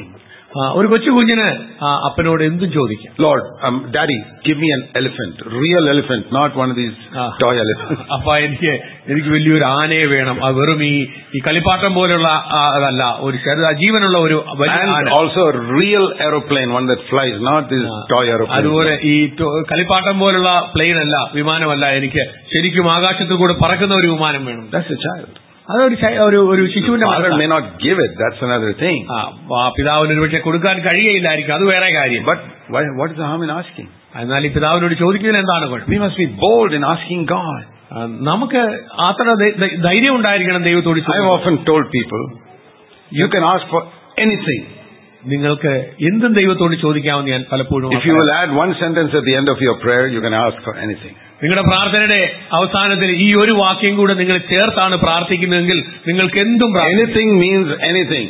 ആ, ഒരു കൊച്ചു കുഞ്ഞിന് ആ, അപ്പനോട് എന്തും ചോദിക്കാം Lord, um, Daddy, give me an elephant, real elephant, not one of these Ah. toy elephants. അപ്പ എനിക്ക് എനിക്ക് വലിയൊരു ആനയെ വേണം അത് വെറും ഈ ഈ കളിപ്പാട്ടം പോലുള്ള ആ, അതല്ല ഒരു ചെറു ജീവനുള്ള ഒരു വലിയ And ആന also a real aeroplane, one that flies, not this toy aeroplane. അതുപോലെ ഈ ടോ- കളിപ്പാട്ടം പോലുള്ള പ്ലെയിൻ അല്ല വിമാനമല്ല എനിക്ക് ശരിക്കും ആകാശത്തിൽ കൂടെ പറക്കുന്ന ഒരു വിമാനം വേണം That's a child. അതൊരു ചൈ- ഒരു ഒരു ശിശുവിന്റെ Father മനസ്സാണ്. may not give it, that's another thing. ആ, ആ പിതാവിന് ഒരു പക്ഷെ കൊടുക്കാൻ കഴിയയില്ലായിരിക്കും അത് വേറെ കാര്യം But why, what is the harm in asking? എന്നാൽ ഈ പിതാവിനോട് ചോദിക്കുന്നതിന് എന്താണ് കുഴപ്പം We must be bold in asking God. ആ, നമുക്ക് അത്ര ധൈ- ധൈ- ധൈര്യം ഉണ്ടായിരിക്കണം ദൈവത്തോട് I've ചോദിക്കാൻ. often told people, you can ask for anything. നിങ്ങൾക്ക് എന്തും ദൈവത്തോട് ചോദിക്കാമെന്ന് ഞാൻ പലപ്പോഴും If you will add one sentence at the end of your prayer, you can ask for anything. നിങ്ങളുടെ പ്രാർത്ഥനയുടെ അവസാനത്തിൽ ഈ ഒരു വാക്യം കൂടെ നിങ്ങൾ ചേർത്താണ് പ്രാർത്ഥിക്കുന്നതെങ്കിൽ നിങ്ങൾക്ക് എന്തും പ്രാർത്ഥിക്കാം. Anything means anything.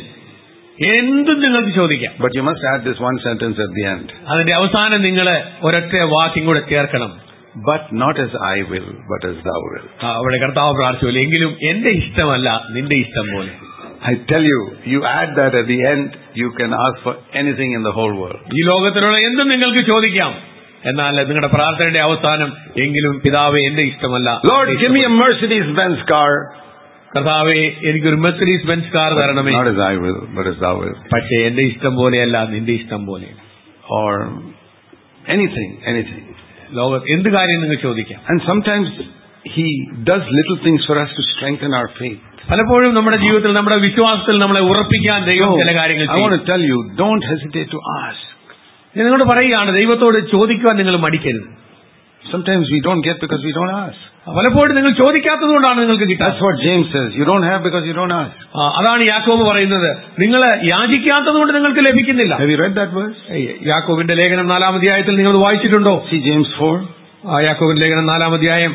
എന്തും നിങ്ങൾക്ക് ചോദിക്കാം But you must add this one sentence at the end. അതിന്റെ അവസാനം നിങ്ങൾ ഒരൊറ്റ വാക്യം കൂടെ ചേർക്കണം But not as I will, but as thou will. ആ, അവിടെ കർത്താവ് പ്രാർത്ഥിച്ചില്ല എങ്കിലും എന്റെ ഇഷ്ടമല്ല നിന്റെ ഇഷ്ടം പോലെ I tell you, you add that at the end, you can ask for anything in the whole world. ഈ ലോകത്തിലുള്ള എന്തും നിങ്ങൾക്ക് ചോദിക്കാം എന്നാൽ നിങ്ങളുടെ പ്രാർത്ഥനയുടെ അവസാനം എങ്കിലും പിതാവെ എന്റെ ഇഷ്ടമല്ല Lord, give me a Mercedes Benz car. കർത്താവെ എനിക്കൊരു മെർസിഡീസ് ബെൻസ് കാർ തരണമേ Not as I will, but as thou will. പക്ഷേ എന്റെ ഇഷ്ടം പോലെയല്ല നിന്റെ ഇഷ്ടം പോലെ Or anything, anything. ലോകത്ത് എന്ത് കാര്യം നിങ്ങൾ ചോദിക്കാം And sometimes He does little things for us to strengthen our faith. പലപ്പോഴും നമ്മുടെ ജീവിതത്തിൽ നമ്മുടെ വിശ്വാസത്തിൽ നമ്മളെ ഉറപ്പിക്കാൻ ദൈവം So, ചില കാര്യങ്ങൾ I want ചെയ്യും. to tell you, don't hesitate to ask. ഞാൻ നിങ്ങളോട് പറയുകയാണ് ദൈവത്തോട് ചോദിക്കുവാൻ നിങ്ങൾ മടിക്കരുത് Sometimes we don't get because we don't ask. പലപ്പോഴും നിങ്ങൾ ചോദിക്കാത്തത് കൊണ്ടാണ് നിങ്ങൾക്ക് That's കിട്ടാത്തത് what James says. You don't have because you don't ask. ആ, അതാണ് യാക്കോബ് പറയുന്നത് നിങ്ങൾ യാചിക്കാത്തത് കൊണ്ട് നിങ്ങൾക്ക് ലഭിക്കുന്നില്ല Have you read that verse? ഏയ്, യാക്കോബിന്റെ ലേഖനം നാലാം അധ്യായത്തിൽ നിങ്ങൾ വായിച്ചിട്ടുണ്ടോ See James 4. ആ, യാക്കോബിന്റെ ലേഖനം നാലാം അധ്യായം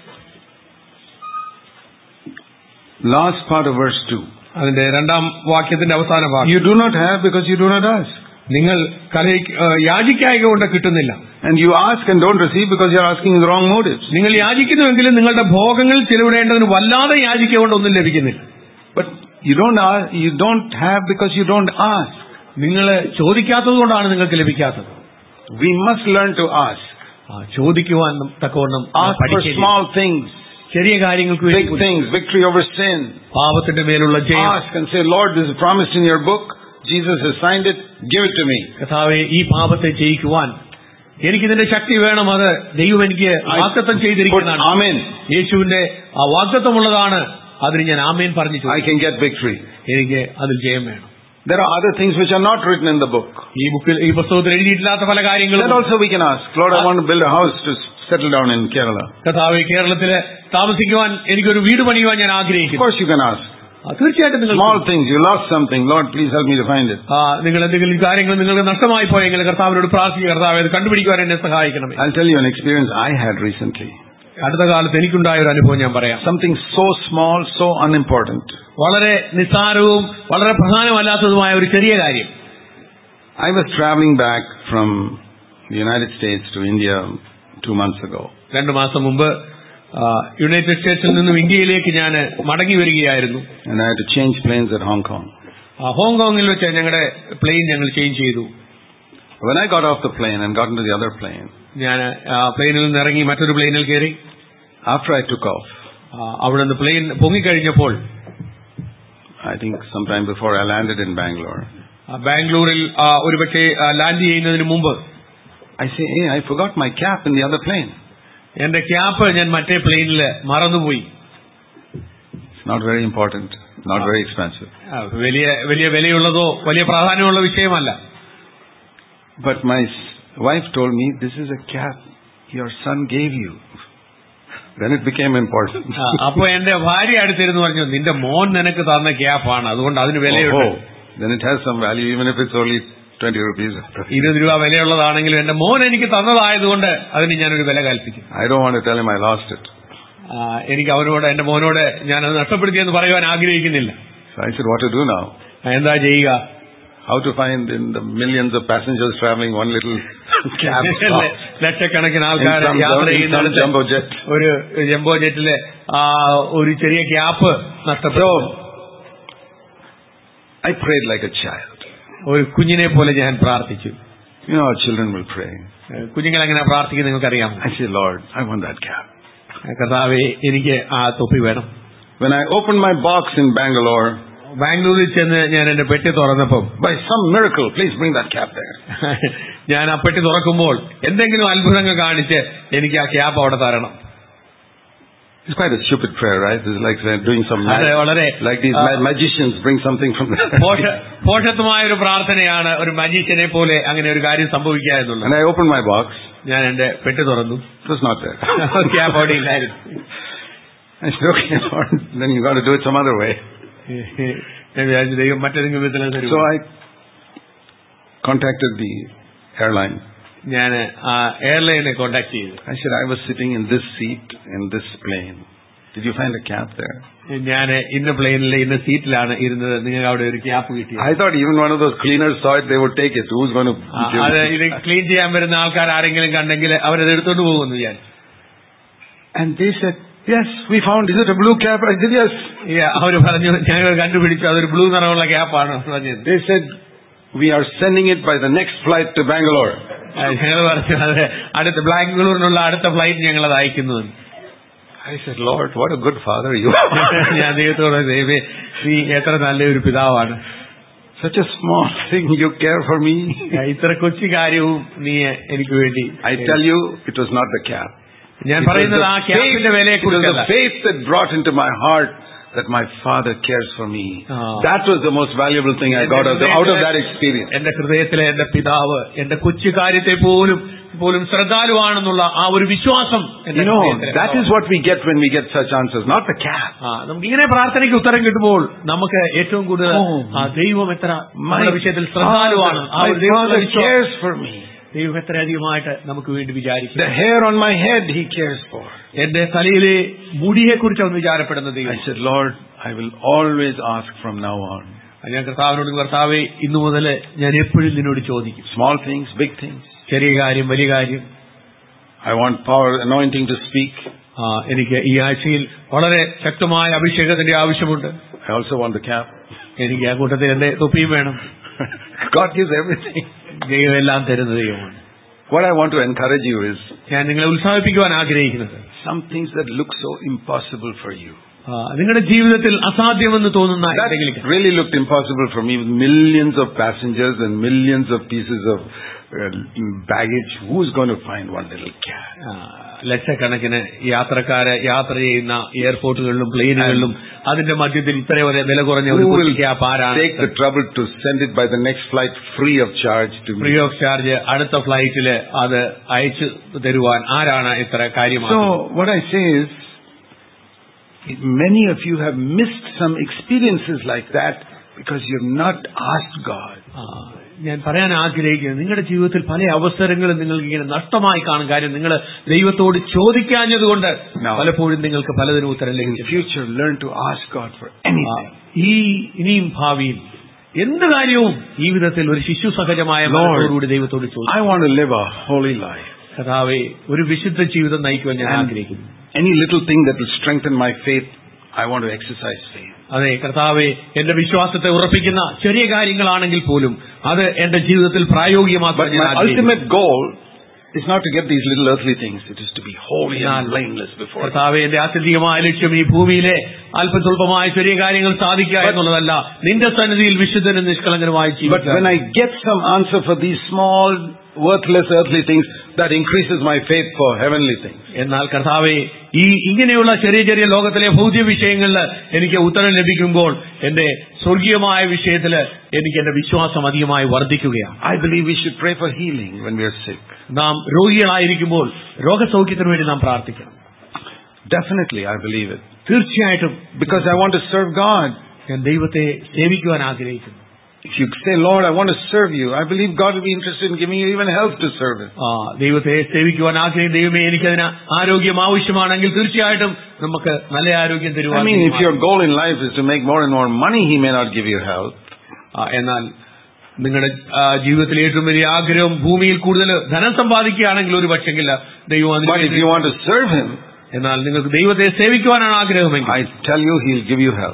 Last part of verse 2. അതിന്റെ രണ്ടാം വാക്യത്തിന്റെ അവസാന ഭാഗം You do not have because you do not ask. നിങ്ങൾ കലഹി- ആ, യാചിക്കായക കൊണ്ട് കിട്ടുന്നില്ല And you ask and don't receive because you are asking in the wrong motives. നിങ്ങൾ യാചിക്കുന്നുവെങ്കിലും നിങ്ങളുടെ ഭോഗങ്ങൾ ചെലവിടേണ്ടതിന് വല്ലാതെ യാചിക്കുക കൊണ്ട് ഒന്നും ലഭിക്കുന്നില്ല But you don't ask, you don't have because you don't ask. നിങ്ങൾ ചോദിക്കാത്തത് കൊണ്ടാണ് നിങ്ങൾക്ക് ലഭിക്കാത്തത് We must learn to ask. ആ, ചോദിക്കുവാൻ തക്കവണ്ണം നാം Ask for പഠിക്കരുത്. small things, ചെറിയ കാര്യങ്ങൾക്ക് big വേണ്ടി things, victory over sin. പാപത്തിന്റെ മേലുള്ള ജയം Ask and say, Lord, this is promised in your book. Jesus has signed it. Give it to me. കഥാവെ ഈ പാപത്തെ ജയിക്കുവാൻ എനിക്കിതിന്റെ ശക്തി വേണം അത് ദൈവം എനിക്ക് വാഗ്ദത്തം Put ചെയ്തിരിക്കുന്നതാണ് Amen. യേശുവിന്റെ ആ വാഗ്ദത്തമുള്ളതാണ് അതിന് ഞാൻ ആമേൻ പറഞ്ഞു I can get victory. എനിക്ക് അതിൽ ജയം വേണം There are other things which are not written in the book. ഈ ബുക്കിൽ ഈ പുസ്തകത്തിൽ എഴുതിയിട്ടില്ലാത്ത പല That കാര്യങ്ങളും also we can ask. Lord, I want to build a house to settle down in Kerala. കഥാവെ കേരളത്തില് താമസിക്കുവാൻ എനിക്കൊരു വീട് പണിയുവാൻ ഞാൻ Of ആഗ്രഹിക്കുന്നു course you can ask. ആ, തീർച്ചയായിട്ടും നിങ്ങൾ Small things. You lost something. Lord, please help me to find it. ആ, നിങ്ങൾ എന്തെങ്കിലും കാര്യങ്ങൾ നിങ്ങൾക്ക് നഷ്ടമായി പോയെങ്കിൽ കർത്താവിനോട് പ്രാർത്ഥിക്കുക കർത്താവ് അത് കണ്ടുപിടിക്കുവാൻ എന്നെ സഹായിക്കണമേ I'll tell you an experience I had recently. അടുത്ത കാലത്ത് എനിക്കുണ്ടായ ഒരു അനുഭവം ഞാൻ പറയാം Something so small, so unimportant. വളരെ നിസ്സാരവും വളരെ പ്രധാനമല്ലാത്തതുമായ ഒരു ചെറിയ കാര്യം I was traveling back from the United States to India two months ago. രണ്ടു മാസം മുമ്പ് ആ, യുണൈറ്റഡ് സ്റ്റേറ്റ്സിൽ നിന്നും ഇന്ത്യയിലേക്ക് ഞാൻ മടങ്ങി വരികയായിരുന്നു And I had to change planes at Hong Kong. ആ, ഹോങ്കോങ്ങിൽ വെച്ച് ഞങ്ങളുടെ പ്ലെയിൻ ഞങ്ങൾ ചേഞ്ച് ചെയ്തു When I got off the plane and got into the other plane, ഞാൻ ആ, പ്ലെയിനിൽ നിന്ന് ഇറങ്ങി മറ്റൊരു പ്ലെയിനിൽ കയറി after I took off, ആ, അവിടെ നിന്ന് പ്ലെയിൻ പൊങ്ങിക്കഴിഞ്ഞപ്പോൾ I think sometime before I landed in Bangalore, ആ, ബാംഗ്ലൂരിൽ ആ, ഒരുപക്ഷെ ആ, ലാൻഡ് ചെയ്യുന്നതിന് മുമ്പ് I say, hey, I forgot my cap in the other plane. എന്റെ ക്യാപ്പ് ഞാൻ മറ്റേ പ്ലെയിനിൽ മറന്നുപോയി It's not very important, not very expensive. ആ, വലിയ വലിയ വിലയുള്ളതോ വലിയ പ്രാധാന്യമുള്ള വിഷയമല്ല But my s- wife told me, this is a cap your son gave you. Then it became important. ആ, അപ്പൊ എന്റെ ഭാര്യ അടുത്തിരുന്ന് പറഞ്ഞു നിന്റെ മോൻ നിനക്ക് തന്ന ക്യാപ്പാണ് അതുകൊണ്ട് അതിന് വിലയുണ്ട് Oh, then it has some value even if it's only 20 rupees. ഇരുപത് രൂപ വിലയുള്ളതാണെങ്കിലും എന്റെ മോൻ എനിക്ക് തന്നതായതുകൊണ്ട് അതിന് ഞാനൊരു വില കൽപ്പിക്കും I don't want to tell him I lost it. ആ, എനിക്ക് അവനോട് എന്റെ മോനോട് ഞാൻ അത് നഷ്ടപ്പെടുത്തിയെന്ന് പറയുവാൻ ആഗ്രഹിക്കുന്നില്ല So I said, what to do now? ആ, എന്താ ചെയ്യുക How to find in the millions of passengers traveling one little cab stop ലക്ഷക്കണക്കിന് in ആൾക്കാർ some, യാത്ര in some ചെയ്യുന്നിടത്ത് jumbo jet. ഒരു ജംബോ ജെറ്റിലെ ആ, ഒരു ചെറിയ ക്യാപ്പ് നഷ്ടപ്പെട്ടു I prayed like a child. ഒരു കുഞ്ഞിനെ പോലെ ഞാൻ പ്രാർത്ഥിച്ചു You know how children will pray. ഏഹ് കുഞ്ഞുങ്ങൾ എങ്ങനെ പ്രാർത്ഥിക്കും നിങ്ങൾക്കറിയാം I say, Lord, I want that cap. കർത്താവെ എനിക്ക് ആ തൊപ്പി വേണം When I opened my box in Bangalore, ബാംഗ്ലൂരിൽ ചെന്ന് ഞാൻ എന്റെ പെട്ടി തുറന്നപ്പം by some miracle, please bring that cap there. ഞാൻ ആ പെട്ടി തുറക്കുമ്പോൾ എന്തെങ്കിലും അത്ഭുതങ്ങൾ കാണിച്ച് എനിക്ക് ആ ക്യാപ്പ് അവിടെ തരണം It's quite a stupid prayer, right? It's like they're doing some അത് magic. വളരെ Like these ആ, ma- magicians bring something from the പോഷ- പോഷത്വമായ ഒരു പ്രാർത്ഥനയാണ് ഒരു മജീഷ്യനെ പോലെ അങ്ങനെ ഒരു കാര്യം സംഭവിക്കുക എന്നുള്ളത് And I opened my box. ഞാൻ എന്റെ പെട്ടി തുറന്നു It was not there. Cap അവിടെ ഇല്ലായിരുന്നു I said, okay, Lord, then you got to do it some other way. ഞാൻ വിചാരിച്ചു ദൈവം മറ്റേതെങ്കിലും വിധത്തിൽ അത് So തരും I contacted the airline. ഞാൻ ആ എയർലൈനെ കോണ്ടാക്ട് ചെയ്തു I said, I was sitting in this seat in this plane. Did you find a cap there? ഞാൻ ഇന്ന പ്ലെയിനിലെ ഇന്ന സീറ്റിലാണ് ഇരുന്നത് നിങ്ങൾക്ക് അവിടെ ഒരു ക്യാപ്പ് കിട്ടി I thought even one of those cleaners saw it, they would take it. Who's going to give അത് it? ഇത് ക്ലീൻ ചെയ്യാൻ വരുന്ന ആൾക്കാർ ആരെങ്കിലും കണ്ടെങ്കിൽ അവരത് എടുത്തോണ്ട് പോകുമെന്ന് ഞാൻ And they said, yes, we found, is it a blue cap? I said, yes. അവർ പറഞ്ഞു ഞങ്ങൾ കണ്ടുപിടിച്ചു അതൊരു ബ്ലൂ നിറമുള്ള ക്യാപ്പാണ് പറഞ്ഞത് They said, we are sending it by the next flight to Bangalore. ഞങ്ങൾ പറഞ്ഞു അത് അടുത്ത ബാംഗ്ലൂരിനുള്ള അടുത്ത ഫ്ലൈറ്റ് ഞങ്ങൾ അത് അയക്കുന്നു എന്ന്. I said, Lord, what a good father you are. ഞാൻ ദൈവത്തോട് ദൈവേ നീ എത്ര നല്ലൊരു പിതാവാണ് Such a small thing, you care for me. ഇത്ര കൊച്ചു കാര്യവും നീ എനിക്ക് വേണ്ടി I tell you, it was not the cap. ഞാൻ It was പറയുന്നത് ആ the ക്യാപ്പിന്റെ faith, വിലയെ it was കുറിച്ചല്ല the faith that brought into my heart that my father cares for me. Ah. That was the most valuable thing I got out of, out of that experience. എന്റെ ഹൃദയത്തിലെ എന്റെ പിതാവ് എന്റെ കൊച്ചു കാര്യത്തെ പോലും പോലും ശ്രദ്ധാലുവാണെന്നുള്ള ആ ഒരു വിശ്വാസം എന്റെ You know, ഹൃദയത്തിലെ that is പിതാവാണ്. what we get when we get such answers, not the cap. ആ, നമുക്ക് ഇങ്ങനെ പ്രാർത്ഥനയ്ക്ക് ഉത്തരം കിട്ടുമ്പോൾ നമുക്ക് ഏറ്റവും കൂടുതൽ Oh. ആ ദൈവം എത്ര My നമ്മുടെ വിഷയത്തിൽ father, ശ്രദ്ധാലുവാണ് ആ my ഒരു ദൈവത്തിലുള്ള father വിശ്വാസം cares for me. ദൈവം എത്ര അധികമായിട്ട് നമുക്ക് വേണ്ടി വിചാരിക്കും The hair on my head, he cares for. എന്റെ തലയിലെ മുടിയെ കുറിച്ച് അവൻ വിചാരപ്പെടുന്ന ദൈവം I said, Lord, I will always ask from now on. ഞാൻ കർത്താവിനോട് കർത്താവെ ഇന്നു മുതൽ ഞാൻ എപ്പോഴും നിന്നോട് ചോദിക്കും Small things, big things. ചെറിയ കാര്യം വലിയ കാര്യം I want power, anointing to speak. ആ, എനിക്ക് ഈ ആഴ്ചയിൽ വളരെ ശക്തമായ അഭിഷേകത്തിന്റെ ആവശ്യമുണ്ട് I also want the cap. എനിക്ക് ആ കൂട്ടത്തിൽ എന്റെ തൊപ്പിയും വേണം God gives everything. ദൈവം എല്ലാം തരുന്ന ദൈവമാണ് What I want to encourage you is ഞാൻ നിങ്ങളെ ഉത്സാഹിപ്പിക്കുവാൻ ആഗ്രഹിക്കുന്നത് some things that look so impossible for you. ആ, നിങ്ങളുടെ ജീവിതത്തിൽ അസാധ്യമെന്ന് തോന്നുന്ന That എന്തെങ്കിലും really looked impossible for me with millions of passengers and millions of pieces of uh, baggage. Who's going to find one little cat? ആ, ലക്ഷക്കണക്കിന് യാത്രക്കാരെ യാത്ര ചെയ്യുന്ന എയർപോർട്ടുകളിലും പ്ലെയിനുകളിലും അതിന്റെ മധ്യത്തിൽ ഇത്ര വരെ വില കുറഞ്ഞ ഒരു Who will കുട്ടിക്ക് ആ പാരാണ് take the trouble to send it by the next flight free of charge to free me? Of charge അടുത്ത ഫ്ലൈറ്റില് അത് അയച്ചു തരുവാൻ ആരാണ് ഇത്ര കാര്യമാണ് So what I say is, many of you have missed some experiences like that because you have not asked God. ആ, ഞാൻ പറയാൻ ആഗ്രഹിക്കുന്നത് നിങ്ങളുടെ ജീവിതത്തിൽ പല അവസരങ്ങളും നിങ്ങൾക്ക് ഇങ്ങനെ നഷ്ടമായി കാണും കാര്യം നിങ്ങൾ ദൈവത്തോട് ചോദിക്കാഞ്ഞതുകൊണ്ട് No. പലപ്പോഴും നിങ്ങൾക്ക് പലതിനും ഉത്തരം In ലഭിക്കും future, learn to ask God for ആ, anything. ഈ ഇനിയും ഭാവിയിൽ എന്ത് കാര്യവും ജീവിതത്തിൽ ഒരു ശിശു സഹജമായ Lord, മനസ്സോടുകൂടി ദൈവത്തോട് ചോദിക്കും I want to live a holy life. കഥാവെ ഒരു വിശുദ്ധ ജീവിതം നയിക്കുവാൻ ഞാൻ And ആഗ്രഹിക്കുന്നു any little thing that will strengthen my faith, I want to exercise faith. അതെ കർത്താവെ എന്റെ വിശ്വാസത്തെ ഉറപ്പിക്കുന്ന ചെറിയ കാര്യങ്ങളാണെങ്കിൽ പോലും അത് എന്റെ ജീവിതത്തിൽ പ്രായോഗികമാക്കാൻ But ഞാൻ my ആഗ്രഹിക്കുന്നു. ultimate goal is not to get these little earthly things. It is to be holy and ഞാൻ- blameless before God. കർത്താവെ എന്റെ ആത്യന്തികമായ ലക്ഷ്യം ഈ ഭൂമിയിലെ അല്പസ്വല്പമായ ചെറിയ കാര്യങ്ങൾ സാധിക്കുക എന്നുള്ളതല്ല നിന്റെ സന്നിധിയിൽ വിശുദ്ധനും നിഷ്കളങ്കനുമായി But ജീവിക്കുക when I get some answer for these small, worthless earthly things, that increases my faith for heavenly things. എന്നാൽ കർത്താവെ ഈ ഇങ്ങനെയുള്ള ചെറിയ ചെറിയ ലോകത്തിലെ ഭൗതിക വിഷയങ്ങളിൽ എനിക്ക് ഉത്തരം ലഭിക്കുമ്പോൾ എന്റെ സ്വർഗീയമായ വിഷയത്തിൽ എനിക്ക് എന്റെ വിശ്വാസം അധികമായി വർദ്ധിക്കുകയാണ് I believe we should pray for healing when we are sick. നാം രോഗികളായിരിക്കുമ്പോൾ രോഗസൗഖ്യത്തിന് വേണ്ടി നാം പ്രാർത്ഥിക്കണം Definitely, I believe it. തീർച്ചയായിട്ടും Because I want to serve God. ഞാൻ ദൈവത്തെ സേവിക്കുവാൻ ആഗ്രഹിക്കുന്നു If you say, Lord, I want to serve you, I believe God will be interested in giving you even help to serve Him. ആ ദൈവത്തെ സേവിക്കുവാൻ ആഗ്രഹിക്കും ദൈവമേ എനിക്കതിന് ആരോഗ്യം ആവശ്യമാണെങ്കിൽ തീർച്ചയായിട്ടും നമുക്ക് നല്ല ആരോഗ്യം I തരുവാൻ mean, if ദൈവം your goal in life is to make more and more money, He may not give you help. ആ, എന്നാൽ നിങ്ങളുടെ ആ, ജീവിതത്തിലെ ഏറ്റവും വലിയ ആഗ്രഹം ഭൂമിയിൽ കൂടുതൽ ധനം സമ്പാദിക്കുകയാണെങ്കിൽ ഒരു പക്ഷെങ്കിൽ ദൈവം അതിന് But if വേണ്ടി- you want to serve Him, എന്നാൽ നിങ്ങൾക്ക് ദൈവത്തെ സേവിക്കുവാനാണ് ആഗ്രഹമെങ്കിൽ I tell you, He'll give you help.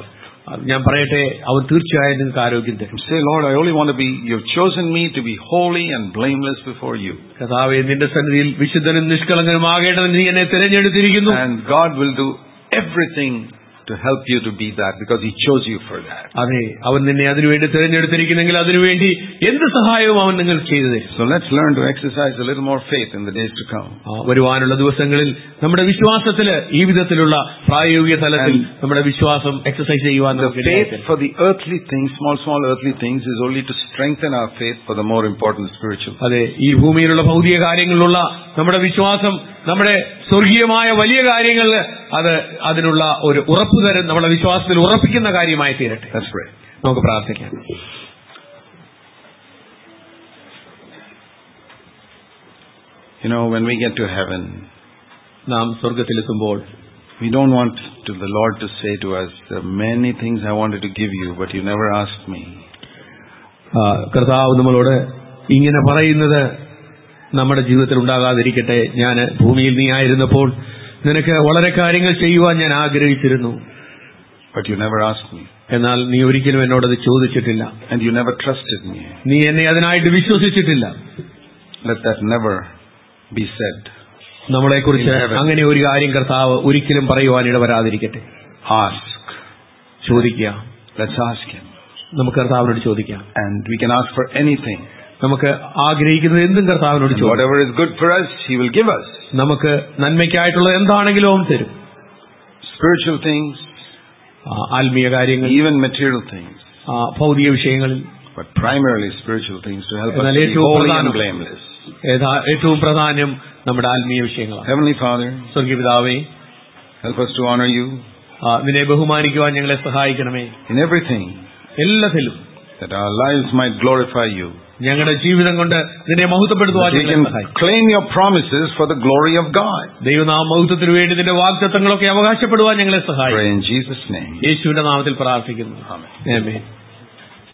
അത് ഞാൻ പറയട്ടെ അവൻ തീർച്ചയായും നിങ്ങൾക്ക് ആരോഗ്യം തരും Say, Lord, I only want to be, you've chosen me to be holy and blameless before you. കഥാവെ നിന്റെ സന്നിധിയിൽ വിശുദ്ധനും നിഷ്കളങ്കനുമാകേണ്ടതിന് നീ എന്നെ തിരഞ്ഞെടുത്തിരിക്കുന്നു And God will do everything to help you to be that because He chose you for that. അതെ അവൻ നിന്നെ അതിനുവേണ്ടി തിരഞ്ഞെടുത്തിരിക്കുന്നെങ്കിൽ അതിനുവേണ്ടി എന്ത് സഹായവും അവൻ നിങ്ങൾക്ക് ചെയ്തു തരും So let's learn to exercise a little more faith in the days to come. ആ, വരുവാനുള്ള ദിവസങ്ങളിൽ നമ്മുടെ വിശ്വാസത്തില് ഈ വിധത്തിലുള്ള പ്രായോഗിക തലത്തിൽ നമ്മുടെ വിശ്വാസം എക്സസൈസ് ചെയ്യുവാൻ The നമുക്ക് faith ഇടയായിത്തീരും. for the earthly things, small, small earthly things, is only to strengthen our faith for the more important spiritual. അതെ ഈ ഭൂമിയിലുള്ള ഭൗതിക കാര്യങ്ങളിലുള്ള നമ്മുടെ വിശ്വാസം നമ്മുടെ സ്വർഗീയമായ വലിയ കാര്യങ്ങളിൽ അത് അതിനുള്ള ഒരു ഉറപ്പ് തരും നമ്മുടെ വിശ്വാസത്തിൽ ഉറപ്പിക്കുന്ന കാര്യമായി തീരട്ടെ Let's pray. നമുക്ക് പ്രാർത്ഥിക്കാം You know, when we get to heaven, നാം സ്വർഗത്തിലെത്തുമ്പോൾ we don't want to the Lord to say to us, there are many things I wanted to give you, but you never asked me. ആ, കർത്താവ് നമ്മളോട് ഇങ്ങനെ പറയുന്നത് നമ്മുടെ ജീവിതത്തിൽ ഉണ്ടാകാതിരിക്കട്ടെ ഞാൻ ഭൂമിയിൽ നീ ആയിരുന്നപ്പോൾ നിനക്ക് വളരെ കാര്യങ്ങൾ ചെയ്യുവാൻ ഞാൻ ആഗ്രഹിച്ചിരുന്നു But you never asked me. എന്നാൽ നീ ഒരിക്കലും എന്നോടത് ചോദിച്ചിട്ടില്ല And you never trusted me. നീ എന്നെ അതിനായിട്ട് വിശ്വസിച്ചിട്ടില്ല Let that never be said. നമ്മളെക്കുറിച്ച് അങ്ങനെ ഒരു കാര്യം കർത്താവ് ഒരിക്കലും പറയുവാൻ ഇടവരാതിരിക്കട്ടെ Ask. ചോദിക്കുക Let's ask Him. നമുക്ക് കർത്താവിനോട് ചോദിക്കാം And we can ask for anything. നമുക്ക് ആഗ്രഹിക്കുന്നത് എന്തും കർത്താവിനോട് And ചോദിക്കാം whatever is good for us, He will give us. നമുക്ക് നന്മയ്ക്കായിട്ടുള്ളത് എന്താണെങ്കിലും അവൻ തരും Spiritual things, ആ, ആത്മീയ കാര്യങ്ങൾ even material things. ആ, ഭൗതിക വിഷയങ്ങളിൽ But primarily spiritual things to help us എന്നാൽ to be ഏറ്റവും holy and പ്രധാനം blameless. ഏതാ- ഏറ്റവും പ്രധാനം നമ്മുടെ ആത്മീയ വിഷയങ്ങളാണ് Heavenly Father, സ്വർഗീയപിതാവേ help us to honor you ആ, നിന്നെ ബഹുമാനിക്കുവാൻ ഞങ്ങളെ സഹായിക്കണമേ in everything, എല്ലാത്തിലും that our lives might glorify you. ഞങ്ങളുടെ ജീവിതം കൊണ്ട് നിന്നെ മഹത്വപ്പെടുത്തുവാൻ That we ഞങ്ങളെ can സഹായിക്കും claim your promises for the glory of God. ദൈവനാമ മഹത്വത്തിന് വേണ്ടി നിന്റെ വാഗ്ദത്തങ്ങളൊക്കെ അവകാശപ്പെടുവാൻ ഞങ്ങളെ സഹായിക്കും Pray in Jesus' name. യേശുവിന്റെ നാമത്തിൽ പ്രാർത്ഥിക്കുന്നു Amen. ആമേൻ